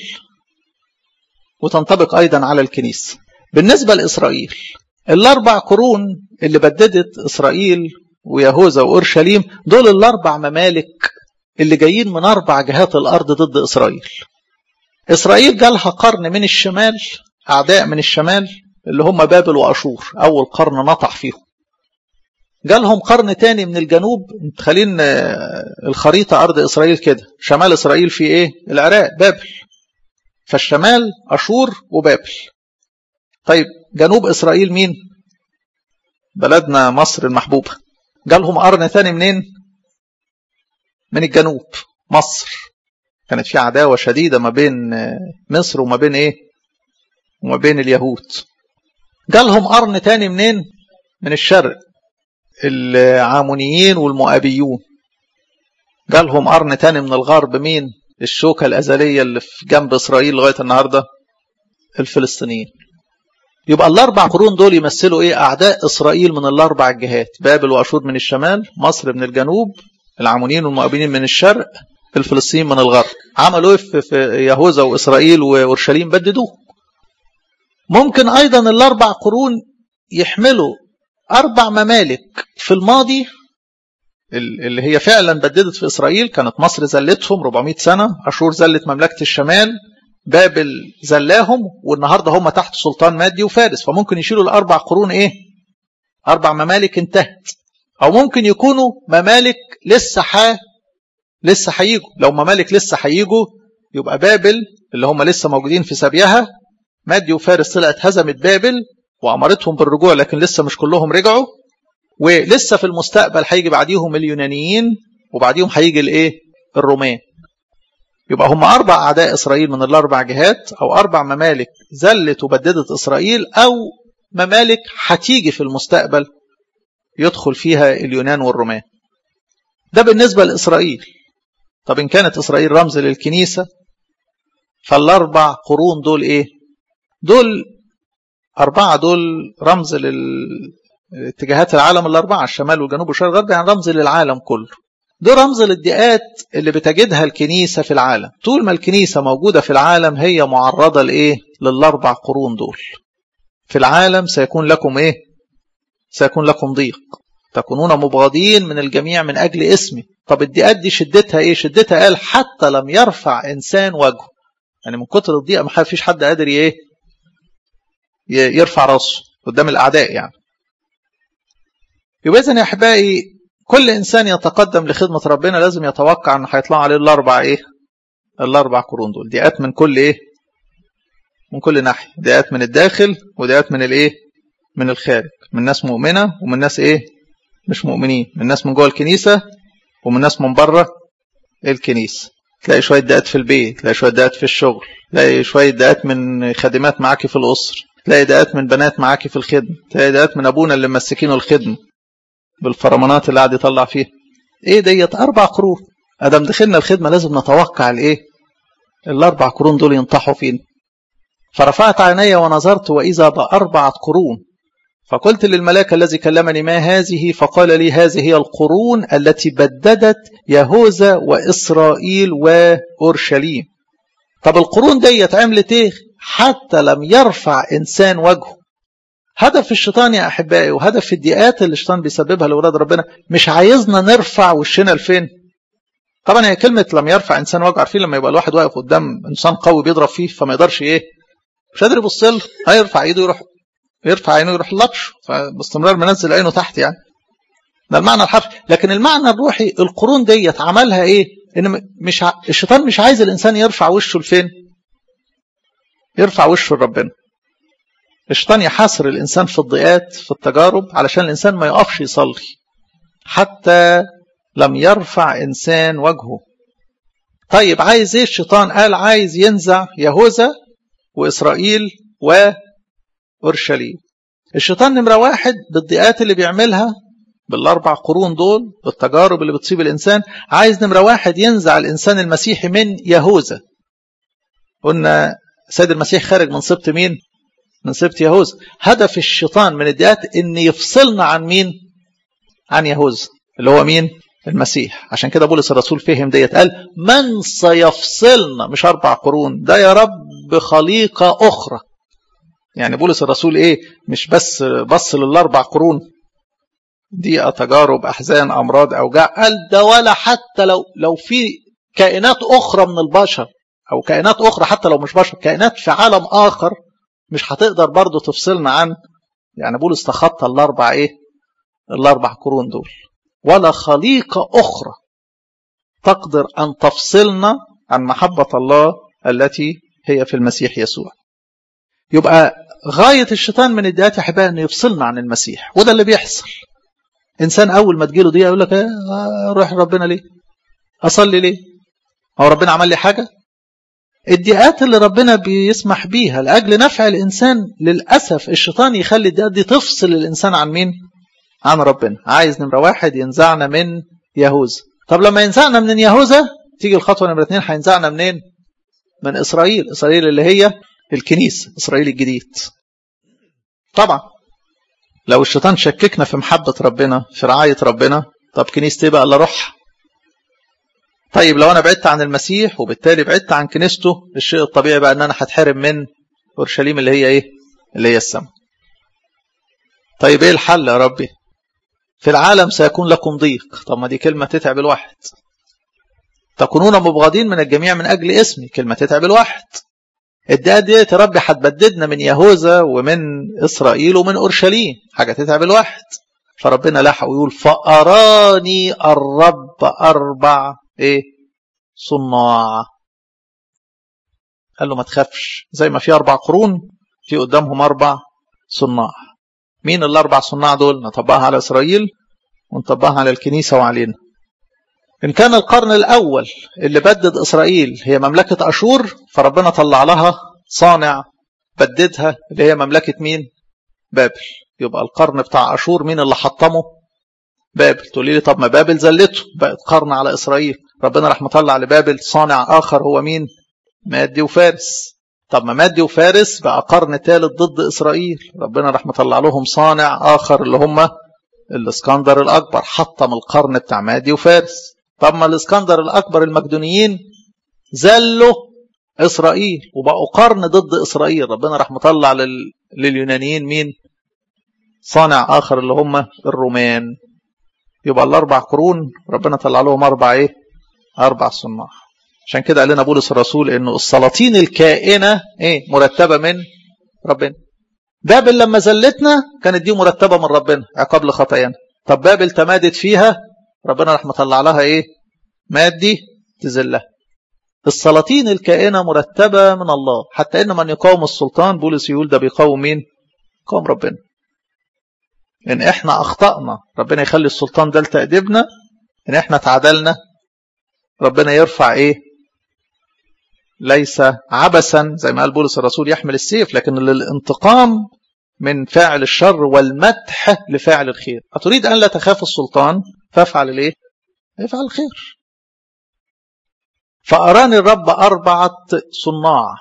وتنطبق أيضا على الكنيسة بالنسبة لإسرائيل الأربع قرون اللي بددت إسرائيل ويهوذا وأورشليم دول الأربع ممالك اللي جايين من أربع جهات الأرض ضد إسرائيل إسرائيل جالها قرن من الشمال أعداء من الشمال اللي هم بابل وأشور أول قرن نطح فيهم جالهم قرن تاني من الجنوب متخيلين الخريطة أرض إسرائيل كده شمال إسرائيل في إيه العراق بابل فالشمال أشور وبابل طيب جنوب إسرائيل مين بلدنا مصر المحبوبة جالهم قرن تاني منين من الجنوب مصر كانت في عداوة شديدة ما بين مصر وما بين إيه وما بين اليهود جالهم قرن تاني منين من الشرق العامونيين والمؤابيون جالهم قرن تاني من الغرب مين الشوكة الأزلية اللي في جنب إسرائيل لغاية النهاردة الفلسطينيين يبقى الأربع قرون دول يمثلوا إيه أعداء إسرائيل من الأربع الجهات بابل وأشور من الشمال مصر من الجنوب العامونيين والمؤابيين من الشرق الفلسطينيين من الغرب عملوا إيه في يهوذا وإسرائيل وأورشليم بددوه ممكن أيضا الأربع قرون يحملوا أربع ممالك في الماضي اللي هي فعلا بددت في إسرائيل كانت مصر زلتهم 400 سنة أشور زلت مملكة الشمال بابل زلاهم والنهاردة هم تحت سلطان مادي وفارس فممكن يشيلوا الأربع قرون إيه أربع ممالك انتهت أو ممكن يكونوا ممالك لسه ح لسه هيجوا لو ممالك لسه هيجوا يبقى بابل اللي هم لسه موجودين في سبيها مادي وفارس طلعت هزمت بابل وأمرتهم بالرجوع لكن لسه مش كلهم رجعوا ولسه في المستقبل هيجي بعديهم اليونانيين وبعديهم هيجي الايه الرومان يبقى هم أربع أعداء إسرائيل من الأربع جهات أو أربع ممالك زلت وبددت إسرائيل أو ممالك هتيجي في المستقبل يدخل فيها اليونان والرومان ده بالنسبة لإسرائيل طب إن كانت إسرائيل رمز للكنيسة فالأربع قرون دول إيه دول أربعة دول رمز لاتجاهات العالم الأربعة الشمال والجنوب والشرق والغرب يعني رمز للعالم كله ده رمز للدقات اللي بتجدها الكنيسة في العالم طول ما الكنيسة موجودة في العالم هي معرضة لإيه للأربع قرون دول في العالم سيكون لكم إيه سيكون لكم ضيق تكونون مبغضين من الجميع من أجل اسمي طب الدقات دي شدتها إيه شدتها قال حتى لم يرفع إنسان وجهه يعني من كتر الضيقة ما فيش حد قادر إيه يرفع راسه قدام الأعداء يعني يبقى إذن يا أحبائي كل إنسان يتقدم لخدمة ربنا لازم يتوقع أن هيطلع عليه الأربع إيه الأربع قرون دول دقات من كل إيه من كل ناحية دقات من الداخل ودقات من الإيه من الخارج من ناس مؤمنة ومن ناس إيه مش مؤمنين من ناس من جوه الكنيسة ومن ناس من بره الكنيسة تلاقي شوية دقات في البيت تلاقي شوية دقات في الشغل تلاقي شوية دقات من خادمات معاكي في الأسر تلاقي دقات من بنات معاكي في الخدمة تلاقي دقات من أبونا اللي ممسكينه الخدمة بالفرمانات اللي قاعد يطلع فيها ايه ديت اربع قرون ادم دخلنا الخدمه لازم نتوقع الايه الاربع قرون دول ينطحوا فين فرفعت عيني ونظرت واذا باربعه قرون فقلت للملاك الذي كلمني ما هذه فقال لي هذه هي القرون التي بددت يهوذا واسرائيل واورشليم طب القرون ديت عملت ايه حتى لم يرفع انسان وجهه هدف الشيطان يا احبائي وهدف الضيقات اللي الشيطان بيسببها لاولاد ربنا مش عايزنا نرفع وشنا لفين طبعا هي كلمه لم يرفع انسان وجهه عارفين لما يبقى الواحد واقف قدام انسان قوي بيضرب فيه فما يقدرش ايه مش قادر يبص له هيرفع ايده يروح يرفع عينه يروح لطش فباستمرار منزل عينه تحت يعني ده المعنى الحرفي لكن المعنى الروحي القرون ديت عملها ايه ان مش ع... الشيطان مش عايز الانسان يرفع وشه لفين يرفع وشه لربنا الشيطان يحاصر الإنسان في الضيقات في التجارب علشان الإنسان ما يقفش يصلي حتى لم يرفع إنسان وجهه طيب عايز ايه الشيطان قال عايز ينزع يهوذا وإسرائيل وأورشليم الشيطان نمرة واحد بالضيقات اللي بيعملها بالأربع قرون دول بالتجارب اللي بتصيب الإنسان عايز نمرة واحد ينزع الإنسان المسيحي من يهوذا قلنا سيد المسيح خارج من سبط مين من سبط يهوذا هدف الشيطان من الضيقات ان يفصلنا عن مين عن يهوذا اللي هو مين المسيح عشان كده بولس الرسول فهم ديت قال من سيفصلنا مش اربع قرون ده يا رب خليقه اخرى يعني بولس الرسول ايه مش بس بص للاربع قرون دي تجارب احزان امراض اوجاع قال ده ولا حتى لو لو في كائنات اخرى من البشر او كائنات اخرى حتى لو مش بشر كائنات في عالم اخر مش هتقدر برضه تفصلنا عن يعني بولس تخطى الاربع ايه الاربع قرون دول ولا خليقه اخرى تقدر ان تفصلنا عن محبه الله التي هي في المسيح يسوع يبقى غايه الشيطان من الديات يا احبائي انه يفصلنا عن المسيح وده اللي بيحصل انسان اول ما تجيله دي يقول لك ايه اروح ربنا ليه اصلي ليه هو ربنا عمل لي حاجه الدقات اللي ربنا بيسمح بيها لاجل نفع الانسان للاسف الشيطان يخلي الدقات دي تفصل الانسان عن مين عن ربنا عايز نمره واحد ينزعنا من يهوذا طب لما ينزعنا من يهوذا تيجي الخطوه نمره اثنين هينزعنا منين من اسرائيل اسرائيل اللي هي الكنيسه اسرائيل الجديد طبعا لو الشيطان شككنا في محبه ربنا في رعايه ربنا طب كنيستي بقى الا روحها طيب لو انا بعدت عن المسيح وبالتالي بعدت عن كنيسته الشيء الطبيعي بقى ان انا هتحرم من اورشليم اللي هي ايه اللي هي السماء طيب ايه الحل يا ربي في العالم سيكون لكم ضيق طب ما دي كلمه تتعب الواحد تكونون مبغضين من الجميع من اجل اسمي كلمه تتعب الواحد الدقه ديت يا ربي هتبددنا من يهوذا ومن اسرائيل ومن اورشليم حاجه تتعب الواحد فربنا لحق ويقول فاراني الرب اربع ايه صناع قال له ما تخافش زي ما في اربع قرون في قدامهم اربع صناع مين الاربع صناع دول نطبقها على اسرائيل ونطبقها على الكنيسه وعلينا ان كان القرن الاول اللي بدد اسرائيل هي مملكه اشور فربنا طلع لها صانع بددها اللي هي مملكه مين بابل يبقى القرن بتاع اشور مين اللي حطمه بابل تقولي لي طب ما بابل زلته بقت قرن على اسرائيل ربنا راح مطلع لبابل صانع اخر هو مين مادي وفارس طب ما مادي وفارس بقى قرن ثالث ضد اسرائيل ربنا راح مطلع لهم صانع اخر اللي هم الاسكندر الاكبر حطم القرن بتاع مادي وفارس طب ما الاسكندر الاكبر المقدونيين زلوا اسرائيل وبقوا قرن ضد اسرائيل ربنا راح مطلع لل... لليونانيين مين صانع اخر اللي هم الرومان يبقى الاربع قرون ربنا طلع لهم اربع ايه اربع صناع عشان كده قال لنا بولس الرسول انه السلاطين الكائنه ايه مرتبه من ربنا بابل لما زلتنا كانت دي مرتبه من ربنا عقاب لخطايانا طب بابل تمادت فيها ربنا راح مطلع لها ايه مادي تذلها السلاطين الكائنه مرتبه من الله حتى ان من يقاوم السلطان بولس يقول ده بيقاوم مين قاوم ربنا ان احنا اخطأنا ربنا يخلي السلطان ده لتأديبنا ان احنا تعادلنا ربنا يرفع ايه ليس عبثا زي ما قال بولس الرسول يحمل السيف لكن للانتقام من فاعل الشر والمدح لفاعل الخير أتريد أن لا تخاف السلطان فافعل الايه افعل الخير فأراني الرب أربعة صناع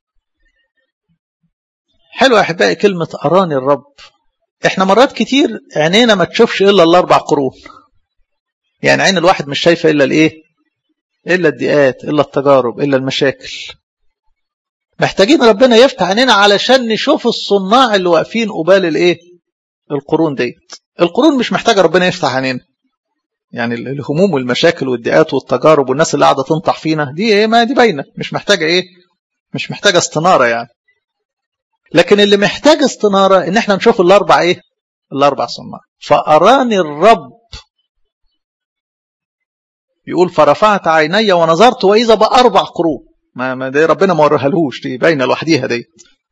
حلو يا أحبائي كلمة أراني الرب احنا مرات كتير عينينا ما تشوفش الا الاربع قرون يعني عين الواحد مش شايفه الا الايه الا الضيقات الا التجارب الا المشاكل محتاجين ربنا يفتح عينينا علشان نشوف الصناع اللي واقفين قبال الايه القرون ديت القرون مش محتاجه ربنا يفتح عينينا يعني الهموم والمشاكل والضيقات والتجارب والناس اللي قاعده تنطح فينا دي ايه ما دي باينه مش محتاجه ايه مش محتاجه استناره يعني لكن اللي محتاج استنارة ان احنا نشوف الاربع ايه الاربع صناع فاراني الرب يقول فرفعت عيني ونظرت واذا باربع قرون ما, ما دي ربنا ما ورهالهوش دي باينه لوحديها دي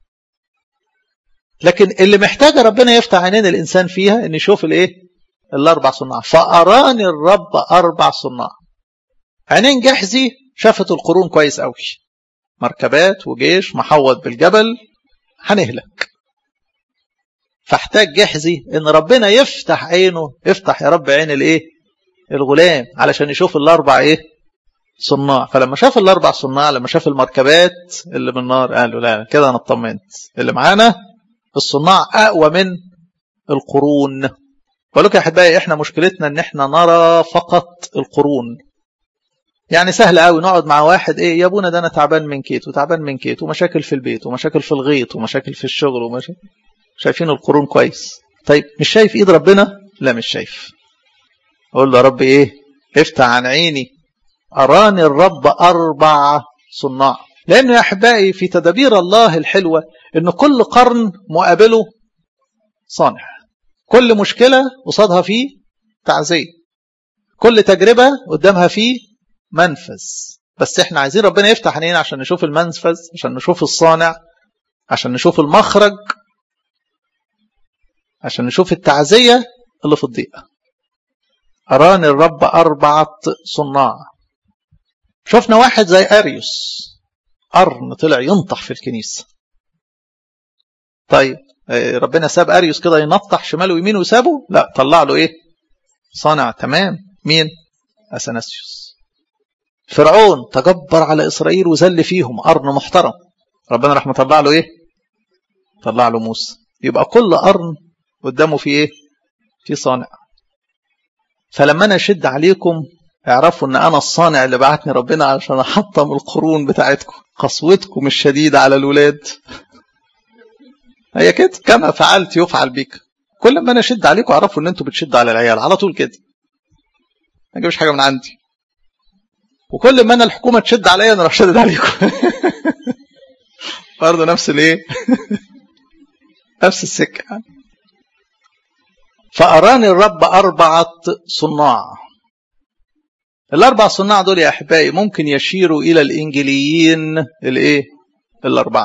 لكن اللي محتاجه ربنا يفتح عينين الانسان فيها ان يشوف الايه الاربع صناع فاراني الرب اربع صناع عينين جحزي شافت القرون كويس قوي مركبات وجيش محوط بالجبل هنهلك فاحتاج جحزي ان ربنا يفتح عينه افتح يا رب عين الايه الغلام علشان يشوف الاربع ايه صناع فلما شاف الاربع صناع لما شاف المركبات اللي بالنار قال له لا كده انا اطمنت اللي معانا الصناع اقوى من القرون بقول لكم يا احبائي احنا مشكلتنا ان احنا نرى فقط القرون يعني سهل قوي نقعد مع واحد ايه يا ابونا ده انا تعبان من كيت وتعبان من كيت ومشاكل في البيت ومشاكل في الغيط ومشاكل في الشغل ومشاكل شايفين القرون كويس طيب مش شايف ايد ربنا لا مش شايف اقول له يا رب ايه افتح عن عيني اراني الرب اربع صناع لانه يا احبائي في تدابير الله الحلوه ان كل قرن مقابله صانع كل مشكله قصادها فيه تعزيه كل تجربه قدامها فيه منفذ بس احنا عايزين ربنا يفتح عينينا عشان نشوف المنفذ عشان نشوف الصانع عشان نشوف المخرج عشان نشوف التعزية اللي في الضيقة أراني الرب أربعة صناع شفنا واحد زي أريوس قرن طلع ينطح في الكنيسة طيب ربنا ساب أريوس كده ينطح شمال ويمين وسابه لا طلع له إيه صانع تمام مين أثناسيوس فرعون تجبر على إسرائيل وذل فيهم قرن محترم ربنا راح مطلع له إيه طلع له موسى يبقى كل قرن قدامه في ايه في صانع فلما انا اشد عليكم اعرفوا ان انا الصانع اللي بعتني ربنا عشان احطم القرون بتاعتكم قسوتكم الشديدة على الولاد هي كده كما فعلت يفعل بك كل ما انا اشد عليكم اعرفوا ان انتوا بتشدوا على العيال على طول كده ما اجيبش حاجه من عندي وكل ما انا الحكومه تشد عليا انا اروح شدد عليكم برضه نفس الايه نفس السكه يعني فأراني الرب أربعة صناع الأربع صناع دول يا أحبائي ممكن يشيروا إلى الإنجيليين الإيه؟ الأربعة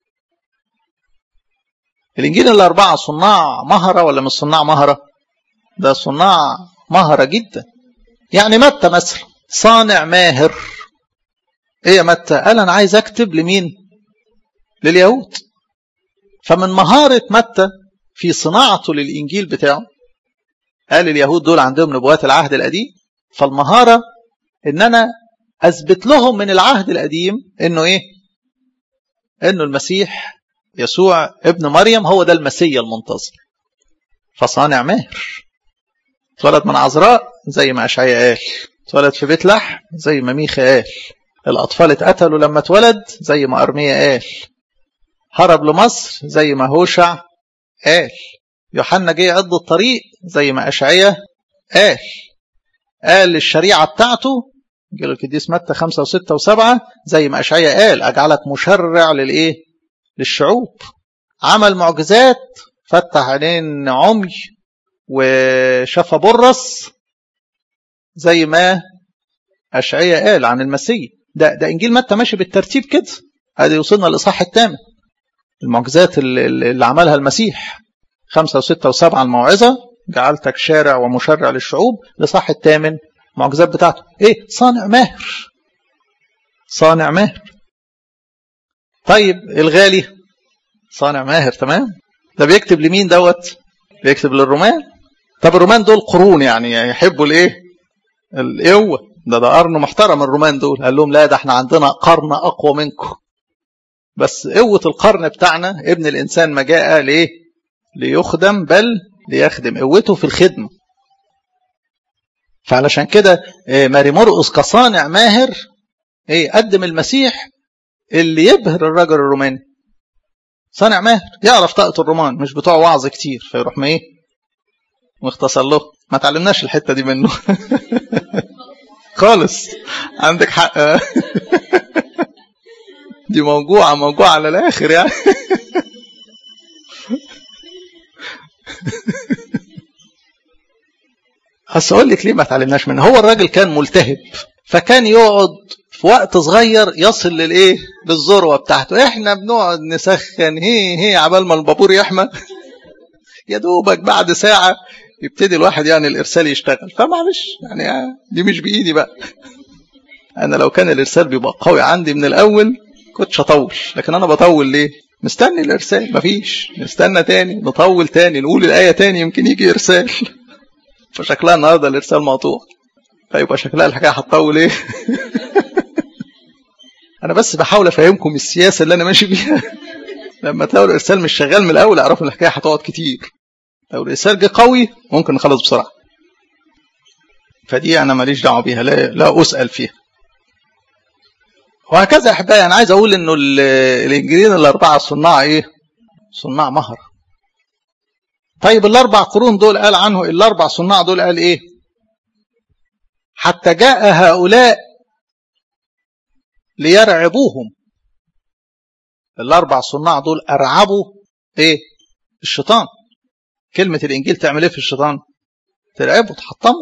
الإنجيل الأربعة صناع مهرة ولا مش صناع مهرة؟ ده صناع مهرة جدا يعني متى مثلا صانع ماهر إيه يا متى؟ قال أنا عايز أكتب لمين؟ لليهود فمن مهارة متى في صناعته للإنجيل بتاعه قال اليهود دول عندهم نبوات العهد القديم فالمهارة إن أنا أثبت لهم من العهد القديم إنه إيه إنه المسيح يسوع ابن مريم هو ده المسيا المنتظر فصانع ماهر اتولد من عذراء زي ما أشعياء قال اتولد في بيت لحم زي ما ميخا قال الأطفال اتقتلوا لما اتولد زي ما أرميا قال هرب لمصر زي ما هوشع قال يوحنا جه يعد الطريق زي ما أشعية قال قال الشريعة بتاعته قال القديس متى خمسة وستة وسبعة زي ما أشعية قال أجعلك مشرع للإيه للشعوب عمل معجزات فتح عينين عمي وشفى برص زي ما أشعية قال عن المسيح ده ده إنجيل متى ماشي بالترتيب كده هذا يوصلنا للإصحاح الثامن المعجزات اللي, اللي عملها المسيح خمسة وستة وسبعة الموعظة جعلتك شارع ومشرع للشعوب لصح الثامن المعجزات بتاعته ايه صانع ماهر صانع ماهر طيب الغالي صانع ماهر تمام ده بيكتب لمين دوت بيكتب للرومان طب الرومان دول قرون يعني يحبوا الايه القوه ده ده قرن محترم الرومان دول قال لهم لا ده احنا عندنا قرن اقوى منكم بس قوه القرن بتاعنا ابن الانسان ما جاء ليه ليخدم بل ليخدم قوته في الخدمة فعلشان كده ماري مرقس كصانع ماهر ايه قدم المسيح اللي يبهر الرجل الروماني صانع ماهر يعرف طاقة الرومان مش بتوع وعظ كتير فيروح ما ايه مختصر له ما تعلمناش الحتة دي منه خالص عندك حق دي موجوعة موجوعة على الآخر يعني بس اقول لك ليه ما اتعلمناش منه هو الراجل كان ملتهب فكان يقعد في وقت صغير يصل للايه للذروه بتاعته احنا بنقعد نسخن هي هي عبال ما البابور يحمى يا دوبك بعد ساعه يبتدي الواحد يعني الارسال يشتغل فمعلش يعني دي مش بايدي بقى انا لو كان الارسال بيبقى قوي عندي من الاول كنتش اطول لكن انا بطول ليه مستني الارسال مفيش نستنى تاني نطول تاني نقول الايه تاني يمكن يجي ارسال فشكلها النهارده الارسال مقطوع فيبقى شكلها الحكايه هتطول ايه انا بس بحاول افهمكم السياسه اللي انا ماشي بيها لما تلاقوا الارسال مش شغال من الاول اعرفوا الحكايه هتقعد كتير لو الارسال جه قوي ممكن نخلص بسرعه فدي انا ماليش دعوه بيها لا, لا اسال فيها وهكذا يا احبائي انا عايز اقول انه الانجيلين الاربعه صناع ايه صناع مهر طيب الاربع قرون دول قال عنه الاربع صناع دول قال ايه حتى جاء هؤلاء ليرعبوهم الاربع صناع دول ارعبوا ايه الشيطان كلمة الانجيل تعمل ايه في الشيطان ترعبه تحطمه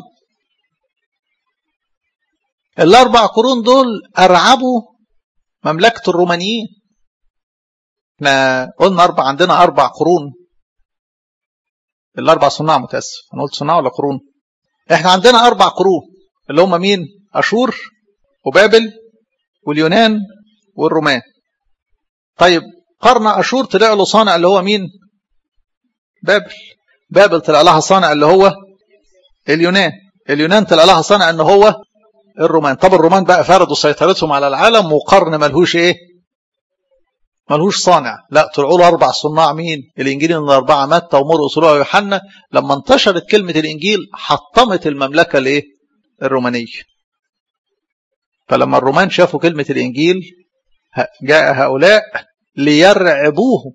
الاربع قرون دول ارعبوا مملكة الرومانيين احنا قلنا اربع عندنا اربع قرون الاربع صناع متاسف انا قلت صناع ولا قرون احنا عندنا اربع قرون اللي هم مين اشور وبابل واليونان والرومان طيب قرن اشور طلع له صانع اللي هو مين بابل بابل طلع لها صانع اللي هو اليونان اليونان طلع لها صانع ان هو الرومان طب الرومان بقى فردوا سيطرتهم على العالم وقرن ملهوش ايه ملهوش صانع لا طلعوا له اربع صناع مين الانجيلين الاربعه متى ومرقس ولوقا ويوحنا لما انتشرت كلمه الانجيل حطمت المملكه الايه الرومانيه فلما الرومان شافوا كلمه الانجيل جاء هؤلاء ليرعبوه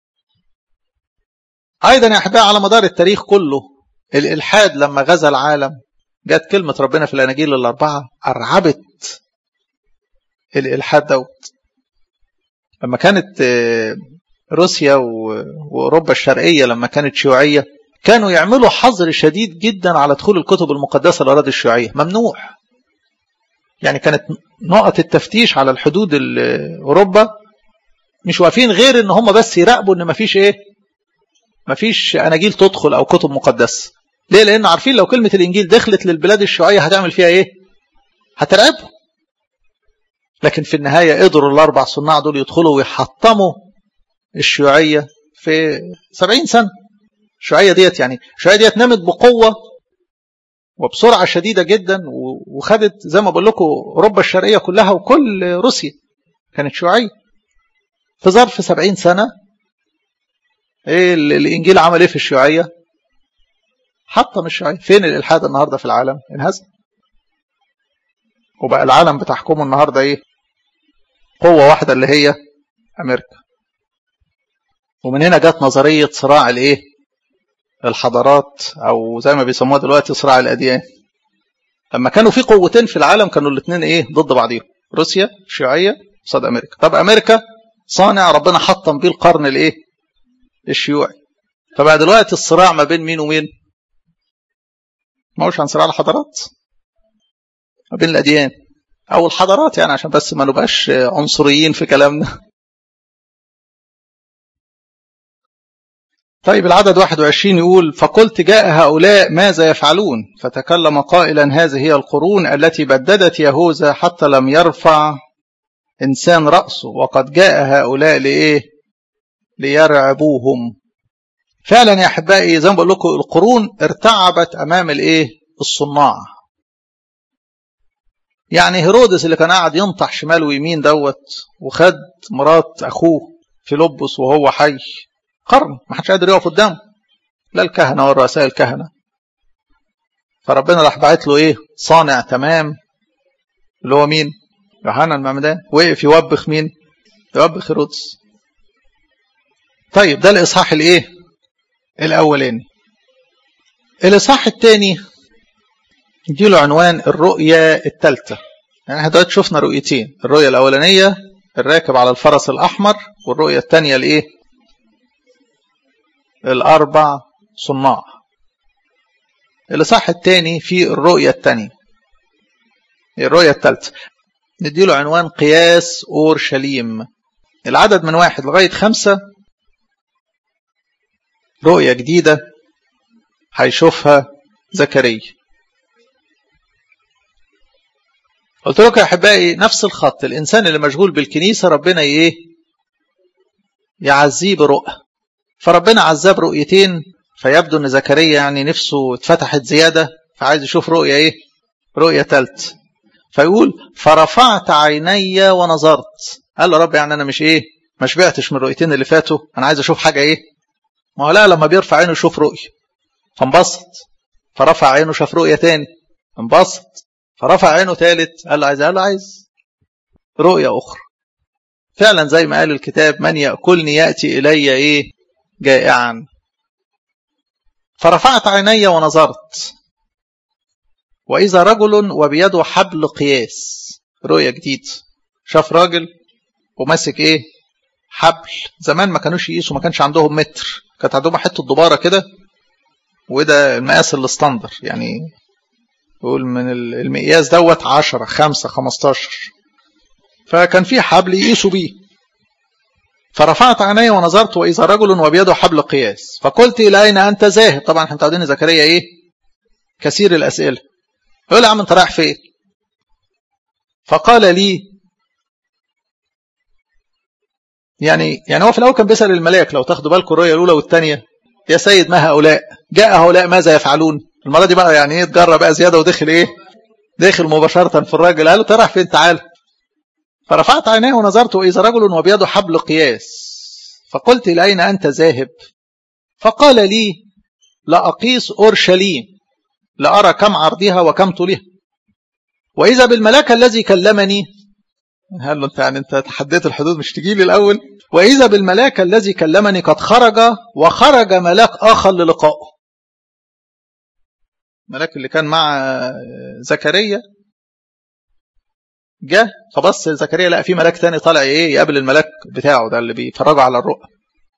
ايضا يا احبائي على مدار التاريخ كله الالحاد لما غزا العالم جت كلمه ربنا في الاناجيل الاربعه ارعبت الالحاد دوت لما كانت روسيا واوروبا الشرقيه لما كانت شيوعيه كانوا يعملوا حظر شديد جدا على دخول الكتب المقدسه الاراضي الشيوعيه ممنوع يعني كانت نقط التفتيش على الحدود اوروبا مش واقفين غير ان هم بس يراقبوا ان مفيش ايه مفيش اناجيل تدخل او كتب مقدسه ليه لان عارفين لو كلمه الانجيل دخلت للبلاد الشيوعيه هتعمل فيها ايه هترعبهم لكن في النهايه قدروا الاربع صناع دول يدخلوا ويحطموا الشيوعيه في 70 سنه الشيوعيه ديت يعني الشيوعيه ديت نمت بقوه وبسرعه شديده جدا وخدت زي ما بقول لكم اوروبا الشرقيه كلها وكل روسيا كانت شيوعيه في ظرف 70 سنه ايه الانجيل عمل ايه في الشيوعيه حطم الشيوعيه فين الالحاد النهارده في العالم انهزم وبقى العالم بتحكمه النهارده ايه قوه واحده اللي هي امريكا ومن هنا جت نظريه صراع الايه الحضارات او زي ما بيسموها دلوقتي صراع الاديان لما كانوا في قوتين في العالم كانوا الاثنين ايه ضد بعضيهم روسيا الشيوعيه قصاد امريكا طب امريكا صانع ربنا حطم بيه القرن الايه الشيوعي فبقى دلوقتي الصراع ما بين مين ومين ما هوش عن صراع الحضارات ما بين الاديان او الحضارات يعني عشان بس ما نبقاش عنصريين في كلامنا طيب العدد 21 يقول فقلت جاء هؤلاء ماذا يفعلون فتكلم قائلا هذه هي القرون التي بددت يهوذا حتى لم يرفع إنسان رأسه وقد جاء هؤلاء لإيه ليرعبوهم فعلا يا أحبائي زي ما بقول لكم القرون ارتعبت أمام الإيه الصناع يعني هيرودس اللي كان قاعد ينطح شمال ويمين دوت وخد مرات أخوه فيلبس وهو حي قرن ما حدش قادر يقف قدامه لا الكهنه ولا رؤساء الكهنه فربنا راح باعت له ايه صانع تمام اللي هو مين يوحنا المعمدان وقف يوبخ مين يوبخ هيرودس طيب ده الاصحاح الايه الاولاني الاصحاح الثاني له عنوان الرؤية الثالثة يعني احنا دلوقتي شفنا رؤيتين الرؤية الأولانية الراكب على الفرس الأحمر والرؤية الثانية الإيه؟ الأربع صناع الإصحاح الثاني في الرؤية الثانية الرؤية الثالثة نديله عنوان قياس أورشليم العدد من واحد لغاية خمسة رؤية جديدة هيشوفها زكريا قلت لكم يا أحبائي نفس الخط الإنسان اللي مشغول بالكنيسة ربنا إيه يعزيه برؤى فربنا عزاه برؤيتين فيبدو ان زكريا يعني نفسه اتفتحت زياده فعايز يشوف رؤيه ايه رؤيه ثالث فيقول فرفعت عيني ونظرت قال له رب يعني انا مش ايه ما شبعتش من الرؤيتين اللي فاتوا انا عايز اشوف حاجه ايه ما هو لا لما بيرفع عينه يشوف رؤيه فانبسط فرفع عينه شاف رؤيه تاني انبسط فرفع عينه ثالث قال له عايز قال له عايز رؤيه اخرى فعلا زي ما قال الكتاب من ياكلني ياتي الي ايه جائعا فرفعت عيني ونظرت وإذا رجل وبيده حبل قياس رؤية جديد شاف راجل وماسك إيه حبل زمان ما كانوش يقيسوا ما كانش عندهم متر كانت عندهم حتة دبارة كده وده المقاس الستاندر يعني يقول من المقياس دوت 10 5 15 فكان في حبل يقيسوا بيه فرفعت عيني ونظرت وإذا رجل وبيده حبل قياس فقلت إلى أين أنت ذاهب طبعا احنا متعودين زكريا إيه كثير الأسئلة يقول يا عم أنت رايح فين فقال لي يعني يعني هو في الأول كان بيسأل الملاك لو تاخدوا بالكم الرؤية الأولى والثانية يا سيد ما هؤلاء جاء هؤلاء ماذا يفعلون المرة دي بقى يعني ايه اتجرى بقى زيادة ودخل ايه دخل مباشرة في الراجل قال له رايح فين تعال فرفعت عيني ونظرت وإذا رجل وبيده حبل قياس فقلت إلى أين أنت ذاهب فقال لي لأقيس أورشليم لأرى كم عرضها وكم طولها وإذا بالملاك الذي كلمني قال له أنت يعني أنت تحديت الحدود مش تجي لي الأول وإذا بالملاك الذي كلمني قد خرج وخرج ملاك آخر للقائه الملاك اللي كان مع زكريا جه فبص زكريا لقى في ملاك تاني طالع ايه يقابل الملاك بتاعه ده اللي بيفرجه على الرؤى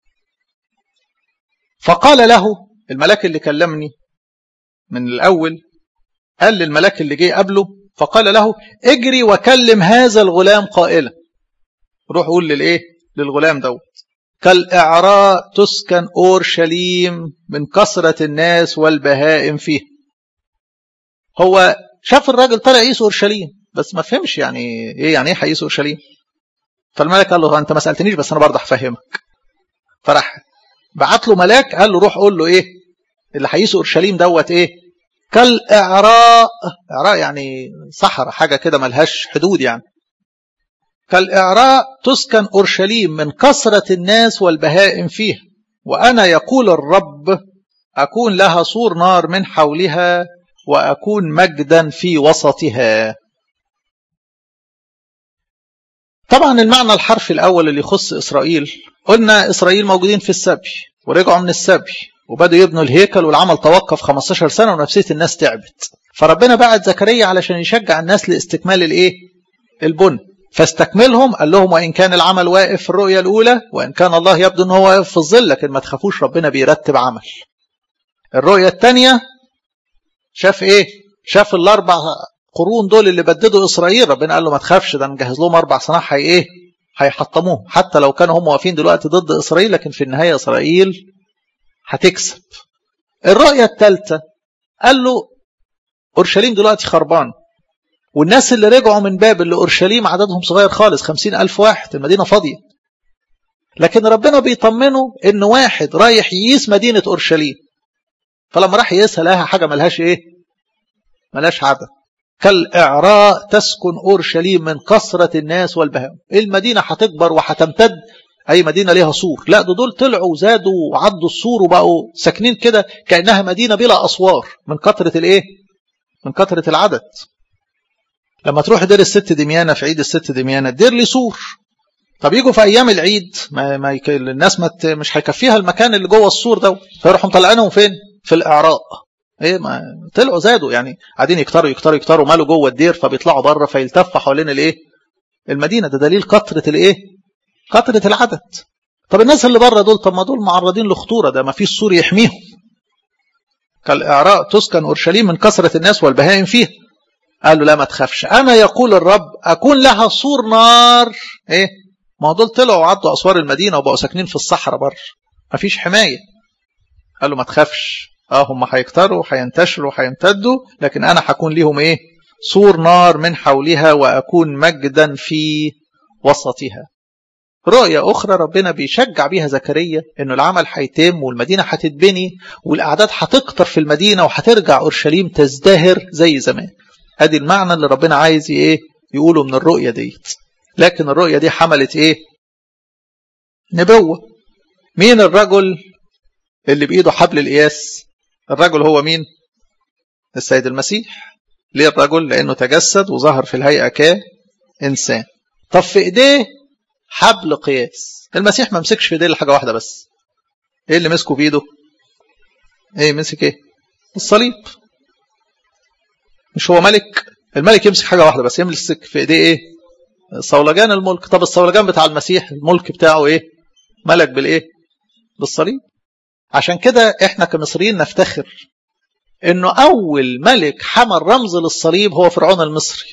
فقال له الملاك اللي كلمني من الاول قال للملاك اللي جه قبله فقال له اجري وكلم هذا الغلام قائلا روح قول للايه للغلام دوت كالاعراء تسكن اورشليم من كثره الناس والبهائم فيه هو شاف الراجل طالع يقيس اورشليم بس ما فهمش يعني ايه يعني ايه هيقيس اورشليم فالملك قال له انت ما سالتنيش بس انا برضه هفهمك فراح بعت له ملاك قال له روح قول له ايه اللي هيقيس اورشليم دوت ايه كالاعراء اعراء يعني صحراء حاجه كده ملهاش حدود يعني كالاعراء تسكن اورشليم من كثره الناس والبهائم فيها وانا يقول الرب اكون لها سور نار من حولها واكون مجدا في وسطها طبعا المعنى الحرفي الأول اللي يخص إسرائيل قلنا إسرائيل موجودين في السبي ورجعوا من السبي وبدأوا يبنوا الهيكل والعمل توقف 15 سنة ونفسية الناس تعبت فربنا بعت زكريا علشان يشجع الناس لاستكمال الايه البن فاستكملهم قال لهم وإن كان العمل واقف في الرؤية الأولى وإن كان الله يبدو أنه واقف في الظل لكن ما تخافوش ربنا بيرتب عمل الرؤية الثانية شاف إيه شاف الأربع قرون دول اللي بددوا إسرائيل ربنا قال له ما تخافش ده نجهز لهم أربع صناع هي إيه هيحطموه حتى لو كانوا هم واقفين دلوقتي ضد إسرائيل لكن في النهاية إسرائيل هتكسب الرؤية الثالثة قال له أورشليم دلوقتي خربان والناس اللي رجعوا من بابل لأورشليم عددهم صغير خالص خمسين ألف واحد المدينة فاضية لكن ربنا بيطمنه إن واحد رايح يقيس مدينة أورشليم فلما راح يقيسها لها حاجة ملهاش إيه ملهاش عدد كالإعراء تسكن أورشليم من كثرة الناس والبهائم المدينة هتكبر وهتمتد أي مدينة ليها سور لا ده دول طلعوا وزادوا وعدوا السور وبقوا ساكنين كده كأنها مدينة بلا أسوار من كثرة الإيه من كثرة العدد لما تروح دير الست دميانة في عيد الست دميانة الدير ليه سور طب يجوا في أيام العيد ما, ما يك... الناس ما مش هيكفيها المكان اللي جوه السور ده فيروحوا مطلعينهم فين في الإعراء ايه ما طلعوا زادوا يعني قاعدين يكتروا يكتروا يكتروا مالوا جوه الدير فبيطلعوا بره فيلتفوا حوالين الايه المدينه ده دليل كثره الايه كثره العدد طب الناس اللي بره دول طب ما دول معرضين لخطوره ده ما فيش سور يحميهم كالاعراء تسكن اورشليم من كثره الناس والبهائم فيها قال له لا ما تخافش انا يقول الرب اكون لها سور نار ايه ما دول طلعوا وعدوا اسوار المدينه وبقوا ساكنين في الصحراء بره ما فيش حمايه قال له ما تخافش اه هم هيكتروا هينتشروا هيمتدوا لكن انا هكون ليهم ايه سور نار من حولها واكون مجدا في وسطها رؤية أخرى ربنا بيشجع بيها زكريا إنه العمل هيتم والمدينة هتتبني والأعداد هتكتر في المدينة وهترجع أورشليم تزدهر زي زمان. أدي المعنى اللي ربنا عايز إيه يقوله من الرؤية ديت. لكن الرؤية دي حملت إيه؟ نبوة. مين الرجل اللي بإيده حبل القياس؟ الرجل هو مين؟ السيد المسيح. ليه الرجل؟ لأنه تجسد وظهر في الهيئة كإنسان. طب في إيديه حبل قياس المسيح ما مسكش في ايديه حاجه واحده بس ايه اللي مسكه بايده ايه مسك ايه الصليب مش هو ملك الملك يمسك حاجه واحده بس يمسك في ايديه ايه صولجان الملك طب الصولجان بتاع المسيح الملك بتاعه ايه ملك بالايه بالصليب عشان كده احنا كمصريين نفتخر انه اول ملك حمل رمز للصليب هو فرعون المصري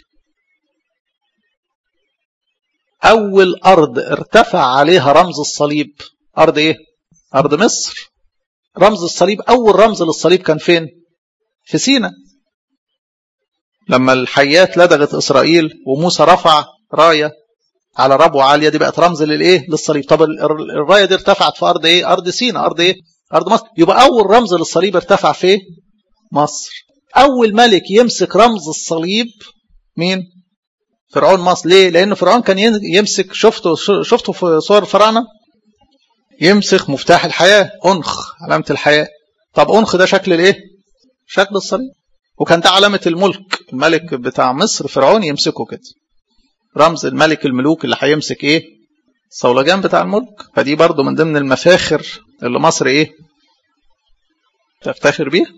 أول أرض ارتفع عليها رمز الصليب أرض إيه؟ أرض مصر رمز الصليب أول رمز للصليب كان فين؟ في سينا لما الحيات لدغت إسرائيل وموسى رفع راية على ربوة عالية دي بقت رمز للإيه؟ للصليب طب الراية دي ارتفعت في أرض إيه؟ أرض سينا أرض إيه؟ أرض مصر يبقى أول رمز للصليب ارتفع في مصر أول ملك يمسك رمز الصليب مين؟ فرعون مصر ليه؟ لأن فرعون كان يمسك شفته شفته في صور الفراعنة يمسك مفتاح الحياة أنخ علامة الحياة طب أنخ ده شكل الإيه؟ شكل الصليب وكان ده علامة الملك الملك بتاع مصر فرعون يمسكه كده رمز الملك الملوك اللي هيمسك إيه؟ الصولجان بتاع الملك فدي برضو من ضمن المفاخر اللي مصر إيه؟ تفتخر بيها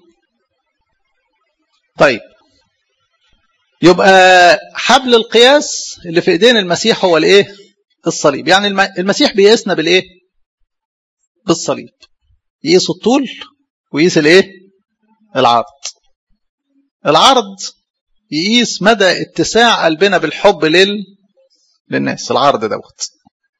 طيب يبقى حبل القياس اللي في ايدين المسيح هو الايه الصليب يعني المسيح بيقيسنا بالايه بالصليب يقيس الطول ويقيس الايه العرض العرض يقيس مدى اتساع قلبنا بالحب لل للناس العرض دوت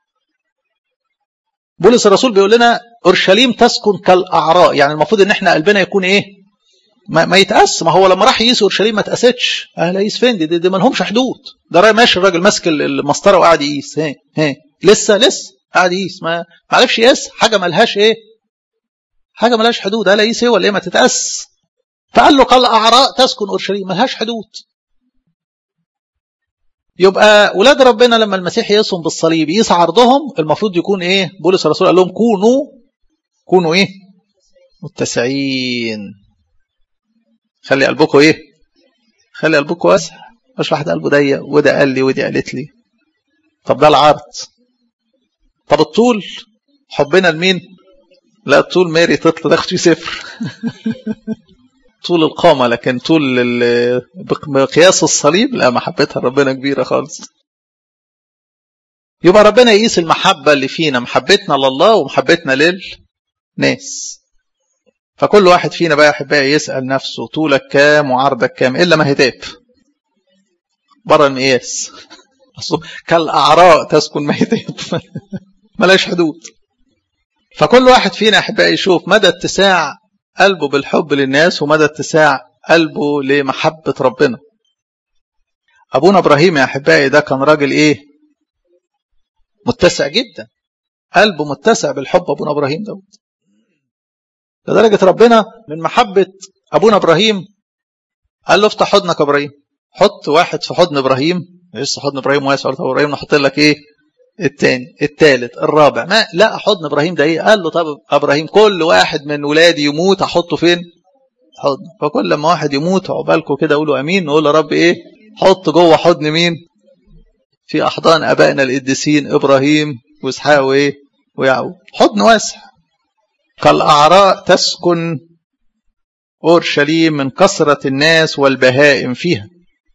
بولس الرسول بيقول لنا اورشليم تسكن كالاعراء يعني المفروض ان احنا قلبنا يكون ايه ما, ما يتقاس ما هو لما راح يقيس اورشليم ما اتقاستش اهل يقيس فين دي, دي, دي ما لهمش حدود ده ماشي الراجل ماسك المسطره وقاعد يقيس ها ها لسه لسه قاعد يقيس ما ما عرفش يقيس حاجه ملهاش ايه حاجه ملهاش حدود قال يقيس ايه ولا ايه ما تتقاس فقال له قال اعراء تسكن اورشليم ملهاش حدود يبقى ولاد ربنا لما المسيح يقيسهم بالصليب يقيس عرضهم المفروض يكون ايه بولس الرسول قال لهم كونوا كونوا ايه متسعين خلي قلبكم ايه خلي قلبكم واسع مش واحد قلبه ضيق وده قال لي ودي قالت لي طب ده العرض طب الطول حبنا لمين لا الطول ماري تطلع تاخد فيه صفر طول القامه لكن طول بقياس الصليب لا محبتها ربنا كبيره خالص يبقى ربنا يقيس المحبه اللي فينا محبتنا لله ومحبتنا للناس فكل واحد فينا بقى احبائي يسال نفسه طولك كام وعرضك كام الا ما هتاب بره المقياس كالاعراء تسكن ما هتاب ملاش حدود فكل واحد فينا احبائي يشوف مدى اتساع قلبه بالحب للناس ومدى اتساع قلبه لمحبه ربنا ابونا ابراهيم يا احبائي ده كان راجل ايه متسع جدا قلبه متسع بالحب ابونا ابراهيم دوت لدرجة ربنا من محبة أبونا إبراهيم قال له افتح حضنك يا إبراهيم حط واحد في حضن إبراهيم لسه حضن إبراهيم واسع قلت إبراهيم نحط لك إيه الثاني الثالث الرابع ما لا حضن إبراهيم ده إيه قال له طب إبراهيم كل واحد من ولادي يموت أحطه فين حضن فكل لما واحد يموت عقبالكم كده قولوا أمين نقول يا رب إيه حط جوه حضن مين في أحضان أبائنا القديسين إبراهيم وإسحاق وإيه ويعقوب حضن واسع كالأعراء تسكن أورشليم من كثرة الناس والبهائم فيها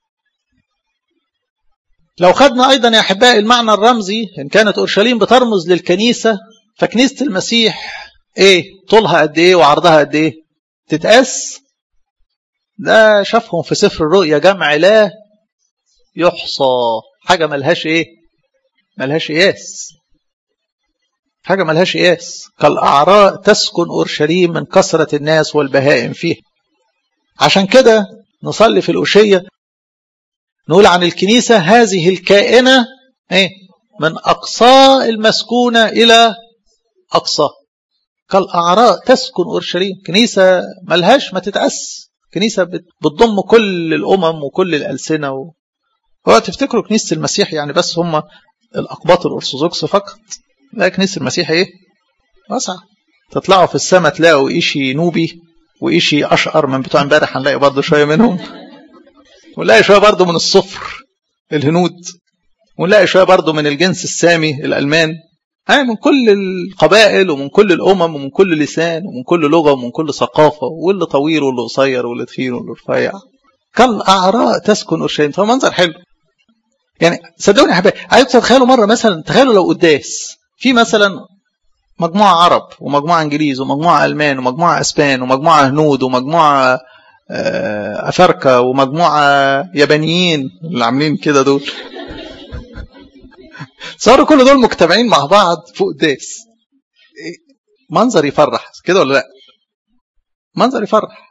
لو خدنا أيضا يا أحبائي المعنى الرمزي إن كانت أورشليم بترمز للكنيسة فكنيسة المسيح إيه طولها قد إيه وعرضها قد إيه تتقاس ده شافهم في سفر الرؤيا جمع لا يحصى حاجة ملهاش ايه ملهاش قياس حاجة ملهاش قياس كالأعراء تسكن أورشليم من كثرة الناس والبهائم فيها عشان كده نصلي في الأشية نقول عن الكنيسة هذه الكائنة ايه من أقصى المسكونة إلى أقصى كالأعراء تسكن أورشليم كنيسة ملهاش ما تتأس كنيسة بتضم كل الأمم وكل الألسنة و... هو تفتكروا كنيسة المسيح يعني بس هم الأقباط الأرثوذكس فقط لا كنيسة المسيح إيه واسعة تطلعوا في السماء تلاقوا إيشي نوبي وإيشي أشقر من بتوع امبارح هنلاقي برضه شوية منهم ونلاقي شوية برضه من الصفر الهنود ونلاقي شوية برضه من الجنس السامي الألمان يعني من كل القبائل ومن كل الأمم ومن كل لسان ومن كل لغة ومن كل ثقافة واللي طويل واللي قصير واللي تخين واللي رفيع كالأعراء تسكن أورشليم فمنظر حلو يعني صدقوني يا حبايبي عايز تتخيلوا مرة مثلا تخيلوا لو قداس في مثلا مجموعة عرب ومجموعة انجليز ومجموعة ألمان ومجموعة أسبان ومجموعة هنود ومجموعة أفاركا ومجموعة يابانيين اللي عاملين كده دول صاروا كل دول مجتمعين مع بعض فوق قداس منظر يفرح كده ولا لا منظر يفرح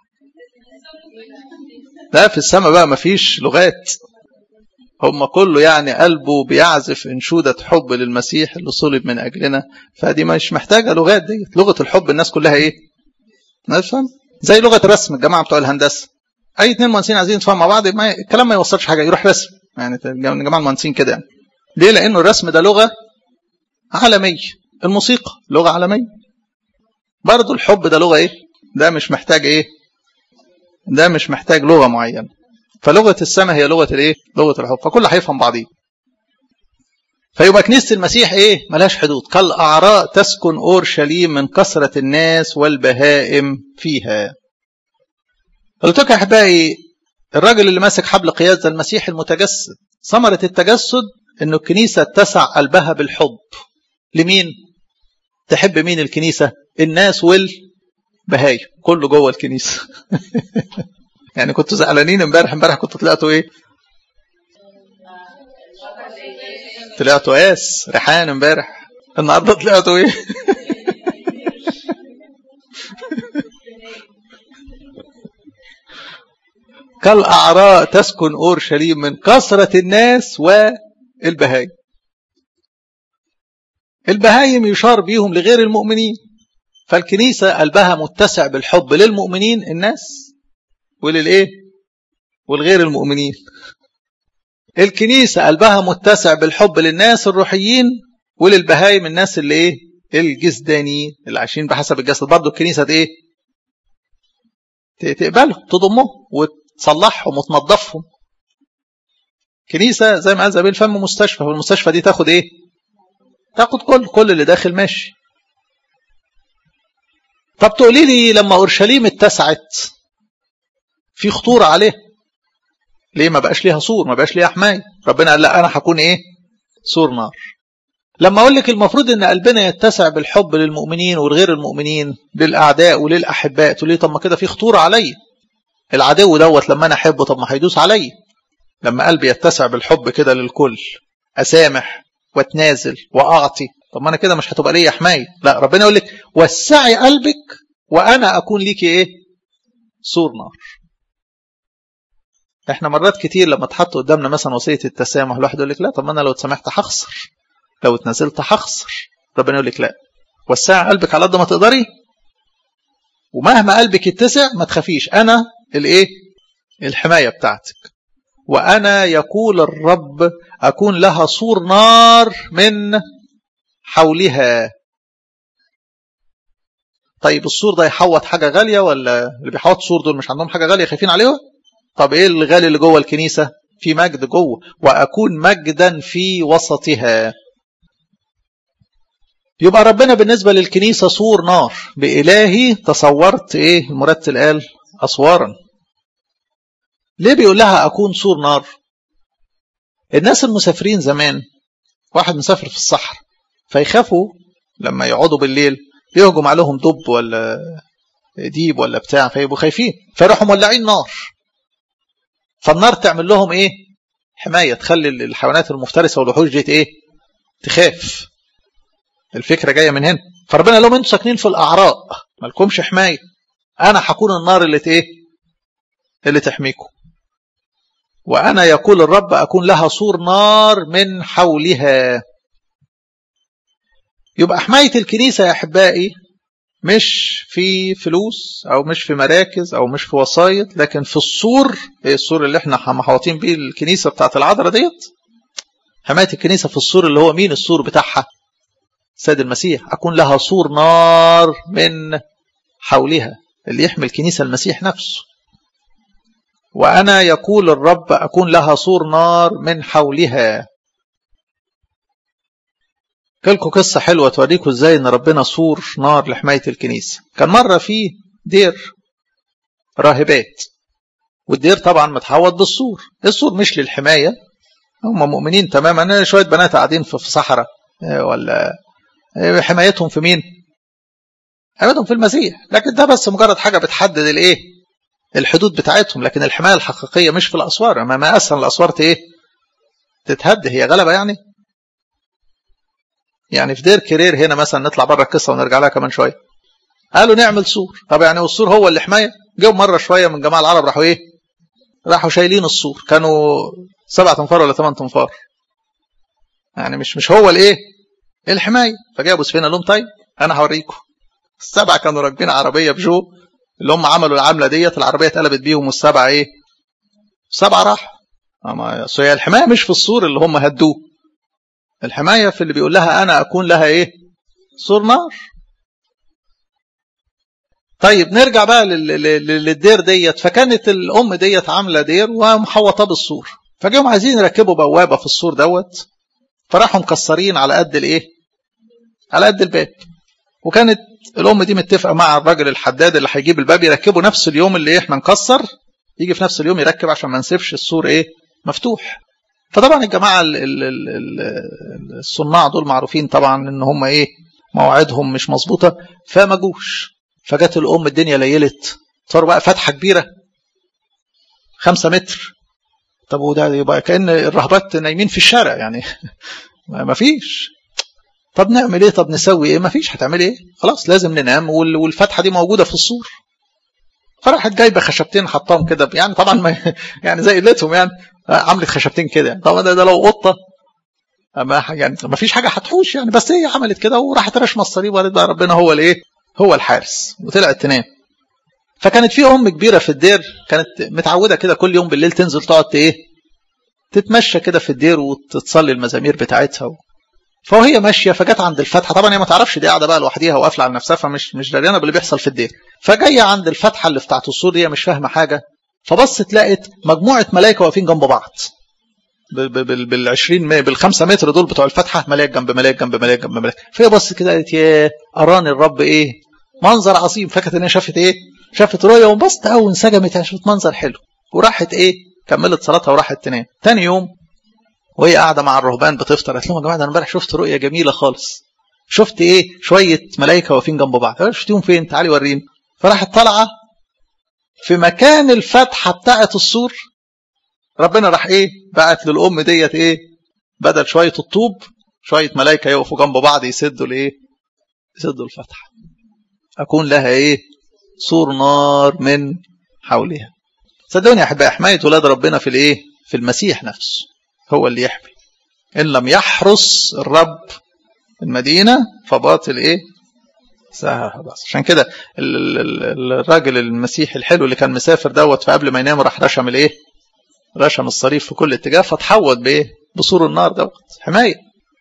لا في السماء بقى مفيش لغات هم كله يعني قلبه بيعزف انشودة حب للمسيح اللي صلب من أجلنا فدي مش محتاجة لغات دي لغة الحب الناس كلها ايه نفهم زي لغة الرسم الجماعة بتوع الهندسة أي اتنين مهندسين عايزين يتفاهموا مع بعض ما الكلام ما يوصلش حاجة يروح رسم يعني الجماعة المهندسين كده يعني ليه لأنه الرسم ده لغة عالمية الموسيقى لغة عالمية برضه الحب ده لغة ايه ده مش محتاج ايه ده مش محتاج لغة معينة فلغة السماء هي لغة الايه لغة الحب فكل هيفهم بعضيه فيبقى كنيسة المسيح ايه ملهاش حدود كالأعراء تسكن أورشليم من كثرة الناس والبهائم فيها قلت لك يا أحبائي الراجل اللي ماسك حبل قياس ده المسيح المتجسد ثمرة التجسد انه الكنيسة اتسع قلبها بالحب لمين تحب مين الكنيسة الناس والبهايم كله جوه الكنيسة يعني كنتوا زعلانين امبارح امبارح كنتوا طلعتوا ايه طلعتوا قاس ريحان امبارح النهارده طلعتوا ايه كالأعراء تسكن أورشليم من كثرة الناس والبهايم البهايم يشار بيهم لغير المؤمنين فالكنيسة قلبها متسع بالحب للمؤمنين الناس وللإيه والغير المؤمنين الكنيسة قلبها متسع بالحب للناس الروحيين وللبهايم الناس اللي إيه الجسدانيين اللي عايشين بحسب الجسد برضه الكنيسة إيه تقبلهم تضمهم وتصلحهم وتنظفهم كنيسة زي ما قال زبيل فم مستشفى والمستشفى دي تاخد ايه تاخد كل كل اللي داخل ماشي طب تقولي لي لما اورشليم اتسعت في خطوره عليه ليه ما بقاش ليها سور ما بقاش ليها حمايه ربنا قال لا انا هكون ايه سور نار لما اقول لك المفروض ان قلبنا يتسع بالحب للمؤمنين والغير المؤمنين للاعداء وللاحباء تقول لي طب ما كده في خطوره عليا العدو دوت لما انا احبه طب ما هيدوس عليا لما قلبي يتسع بالحب كده للكل اسامح واتنازل واعطي طب ما انا كده مش هتبقى ليا حمايه لا ربنا يقول لك وسعي قلبك وانا اكون ليكي ايه سور نار احنا مرات كتير لما تحط قدامنا مثلا وصيه التسامح الواحد يقول لك لا طب ما انا لو اتسامحت هخسر لو اتنازلت هخسر ربنا يقول لك لا وسعي قلبك على قد ما تقدري ومهما قلبك يتسع ما تخافيش انا الايه الحمايه بتاعتك وانا يقول الرب اكون لها سور نار من حولها طيب السور ده يحوط حاجه غاليه ولا اللي بيحوط سور دول مش عندهم حاجه غاليه خايفين عليها طب ايه الغالي اللي جوه الكنيسه في مجد جوه واكون مجدا في وسطها يبقى ربنا بالنسبة للكنيسة سور نار بإلهي تصورت إيه المرتل قال أسوارا ليه بيقول لها أكون سور نار الناس المسافرين زمان واحد مسافر في الصحراء فيخافوا لما يقعدوا بالليل يهجم عليهم دب ولا ديب ولا بتاع فيبقوا خايفين فيروحوا مولعين نار فالنار تعمل لهم ايه حماية تخلي الحيوانات المفترسة والوحوش دي ايه تخاف الفكرة جاية من هنا فربنا لهم انتوا ساكنين في الاعراء مالكمش حماية انا هكون النار اللي ايه اللي تحميكم وانا يقول الرب اكون لها سور نار من حولها يبقى حماية الكنيسة يا احبائي مش في فلوس او مش في مراكز او مش في وسايط لكن في السور ايه السور اللي احنا محوطين بيه الكنيسه بتاعت العذراء ديت حمايه الكنيسه في السور اللي هو مين السور بتاعها سيد المسيح اكون لها سور نار من حولها اللي يحمي الكنيسه المسيح نفسه وانا يقول الرب اكون لها سور نار من حولها لكم قصة حلوة توريكم ازاي ان ربنا سور نار لحماية الكنيسة كان مرة في دير راهبات والدير طبعا متحوط بالسور السور مش للحماية هم مؤمنين تماما شوية بنات قاعدين في صحراء ولا حمايتهم في مين حمايتهم في المسيح لكن ده بس مجرد حاجة بتحدد الايه الحدود بتاعتهم لكن الحماية الحقيقية مش في الأسوار ما, ما أسهل الأسوار ايه تتهد هي غلبة يعني يعني في دير كرير هنا مثلا نطلع بره القصه ونرجع لها كمان شويه قالوا نعمل سور طب يعني والسور هو اللي حمايه جم مره شويه من جماعه العرب راحوا ايه راحوا شايلين السور كانوا سبعة انفار ولا ثمان انفار يعني مش مش هو الايه الحمايه فجابوا سفينه لهم طيب انا هوريكم السبعه كانوا راكبين عربيه بجو اللي هم عملوا العمله ديت العربيه اتقلبت بيهم والسبعه ايه السبعه راح اما هي الحمايه مش في السور اللي هم هدوه الحماية في اللي بيقول لها أنا أكون لها إيه سور نار طيب نرجع بقى للدير ديت فكانت الأم ديت عاملة دير ومحوطة بالسور فجاهم عايزين يركبوا بوابة في السور دوت فراحوا مكسرين على قد الإيه على قد الباب وكانت الأم دي متفقة مع الراجل الحداد اللي هيجيب الباب يركبه نفس اليوم اللي احنا نكسر يجي في نفس اليوم يركب عشان ما نسيبش السور ايه مفتوح فطبعا الجماعة الصناع دول معروفين طبعا ان هم ايه مواعيدهم مش مظبوطة فما جوش فجت الام الدنيا ليلت صار بقى فتحة كبيرة خمسة متر طب وده يبقى كأن الرهبات نايمين في الشارع يعني ما فيش طب نعمل ايه طب نسوي ايه ما فيش هتعمل ايه خلاص لازم ننام والفتحة دي موجودة في السور فراحت جايبه خشبتين حطاهم كده يعني طبعا ما يعني زي قلتهم يعني عملت خشبتين كده يعني طبعا ده, ده لو قطه ما يعني ما فيش حاجه هتحوش يعني بس هي عملت كده وراحت رشمه الصليب وقالت بقى ربنا هو الايه هو الحارس وطلعت تنام فكانت في ام كبيره في الدير كانت متعوده كده كل يوم بالليل تنزل تقعد ايه تتمشى كده في الدير وتصلي المزامير بتاعتها و... فهي ماشيه فجت عند الفتحه طبعا هي ما تعرفش دي قاعده بقى لوحديها وقافله على نفسها فمش مش دريانه باللي بيحصل في الدير فجايه عند الفتحه اللي بتاعت السور دي مش فاهمه حاجه فبصت لقت مجموعه ملائكه واقفين جنب بعض بال 20 بالخمسة متر دول بتوع الفتحه ملاك جنب ملاك جنب ملاك جنب ملاك فهي بصت كده قالت يا اراني الرب ايه منظر عظيم فكرت ان هي شافت ايه شافت رؤيه وانبسطت قوي انسجمت شافت منظر حلو وراحت ايه كملت صلاتها وراحت تنام تاني يوم وهي قاعده مع الرهبان بتفطر قالت لهم يا جماعه انا امبارح شفت رؤيه جميله خالص شفت ايه شويه ملائكه واقفين جنب بعض شفتيهم فين تعالي وريني فراحت طالعه في مكان الفتحه بتاعه السور ربنا راح ايه بعت للام ديت ايه بدل شويه الطوب شويه ملائكه يقفوا جنب بعض يسدوا الايه يسدوا الفتحه اكون لها ايه سور نار من حولها صدقوني يا احبائي حمايه ولاد ربنا في الايه في المسيح نفسه هو اللي يحمي إن لم يحرس الرب المدينة فباطل إيه بس عشان كده الراجل المسيحي الحلو اللي كان مسافر دوت فقبل ما ينام راح رشم الايه رشم الصليب في كل اتجاه فتحوط بايه بسور النار دوت حمايه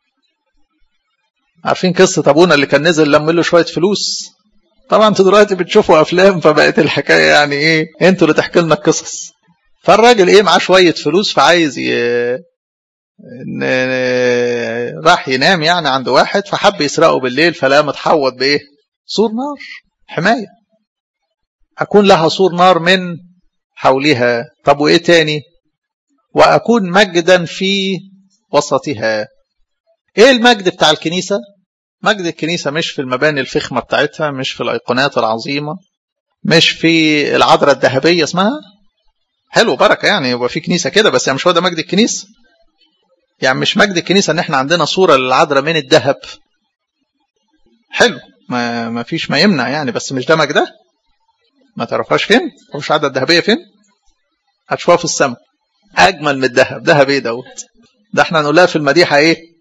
عارفين قصه ابونا اللي كان نزل لم له شويه فلوس طبعا انتوا دلوقتي بتشوفوا افلام فبقت الحكايه يعني ايه انتوا اللي تحكي لنا القصص فالراجل ايه معاه شويه فلوس فعايز ي... إن راح ينام يعني عند واحد فحب يسرقه بالليل فلا متحوط بايه سور نار حمايه اكون لها سور نار من حولها طب وايه تاني واكون مجدا في وسطها ايه المجد بتاع الكنيسه مجد الكنيسه مش في المباني الفخمه بتاعتها مش في الايقونات العظيمه مش في العذراء الذهبيه اسمها حلو بركه يعني يبقى في كنيسه كده بس يعني مش هو ده مجد الكنيسه يعني مش مجد الكنيسه ان احنا عندنا صوره للعذراء من الذهب حلو ما ما فيش ما يمنع يعني بس مش ده مجدها ما تعرفهاش فين مش عدد الذهبيه فين هتشوفها في السماء اجمل من الذهب ذهب ايه دوت ده احنا نقولها في المديحه ايه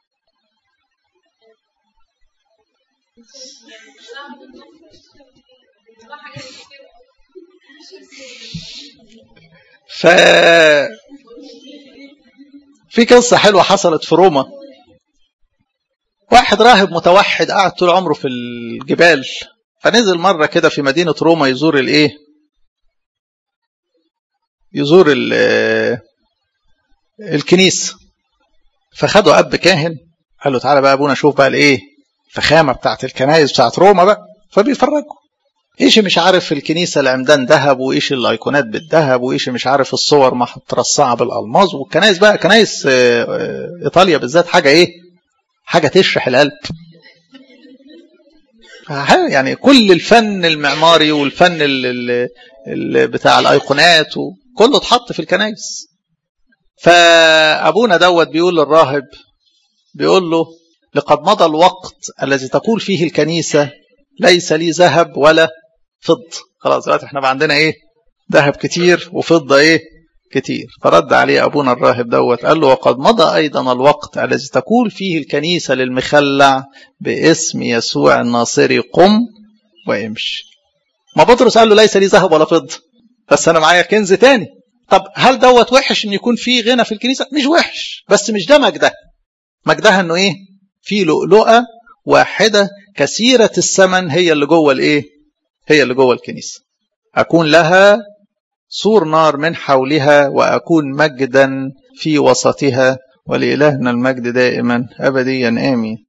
ف في قصة حلوة حصلت في روما واحد راهب متوحد قاعد طول عمره في الجبال فنزل مرة كده في مدينة روما يزور الايه يزور الكنيسة فخدوا أب كاهن قال له تعالى بقى ابونا شوف بقى الايه الفخامة بتاعت الكنايس بتاعت روما بقى فبيفرجوا ايش مش عارف في الكنيسة العمدان ذهب وايش الايقونات بالذهب وايش مش عارف الصور مترصعة بالالماظ والكنايس بقى كنايس ايطاليا بالذات حاجة ايه حاجة تشرح القلب يعني كل الفن المعماري والفن ال ال بتاع الايقونات كله اتحط في الكنايس فابونا دوت بيقول للراهب بيقول له لقد مضى الوقت الذي تقول فيه الكنيسة ليس لي ذهب ولا فض خلاص دلوقتي احنا بقى عندنا ايه ذهب كتير وفضة ايه كتير فرد عليه أبونا الراهب دوت قال له وقد مضى أيضا الوقت الذي تقول فيه الكنيسة للمخلع باسم يسوع الناصري قم وامشي ما بطرس قال له ليس لي ذهب ولا فضة بس أنا معايا كنز تاني طب هل دوت وحش ان يكون في غنى في الكنيسة مش وحش بس مش ده مجدها مجدها انه ايه في لؤلؤة واحدة كثيرة الثمن هي اللي جوه الايه هي اللي جوه الكنيسة أكون لها سور نار من حولها وأكون مجدا في وسطها ولإلهنا المجد دائما أبديا آمين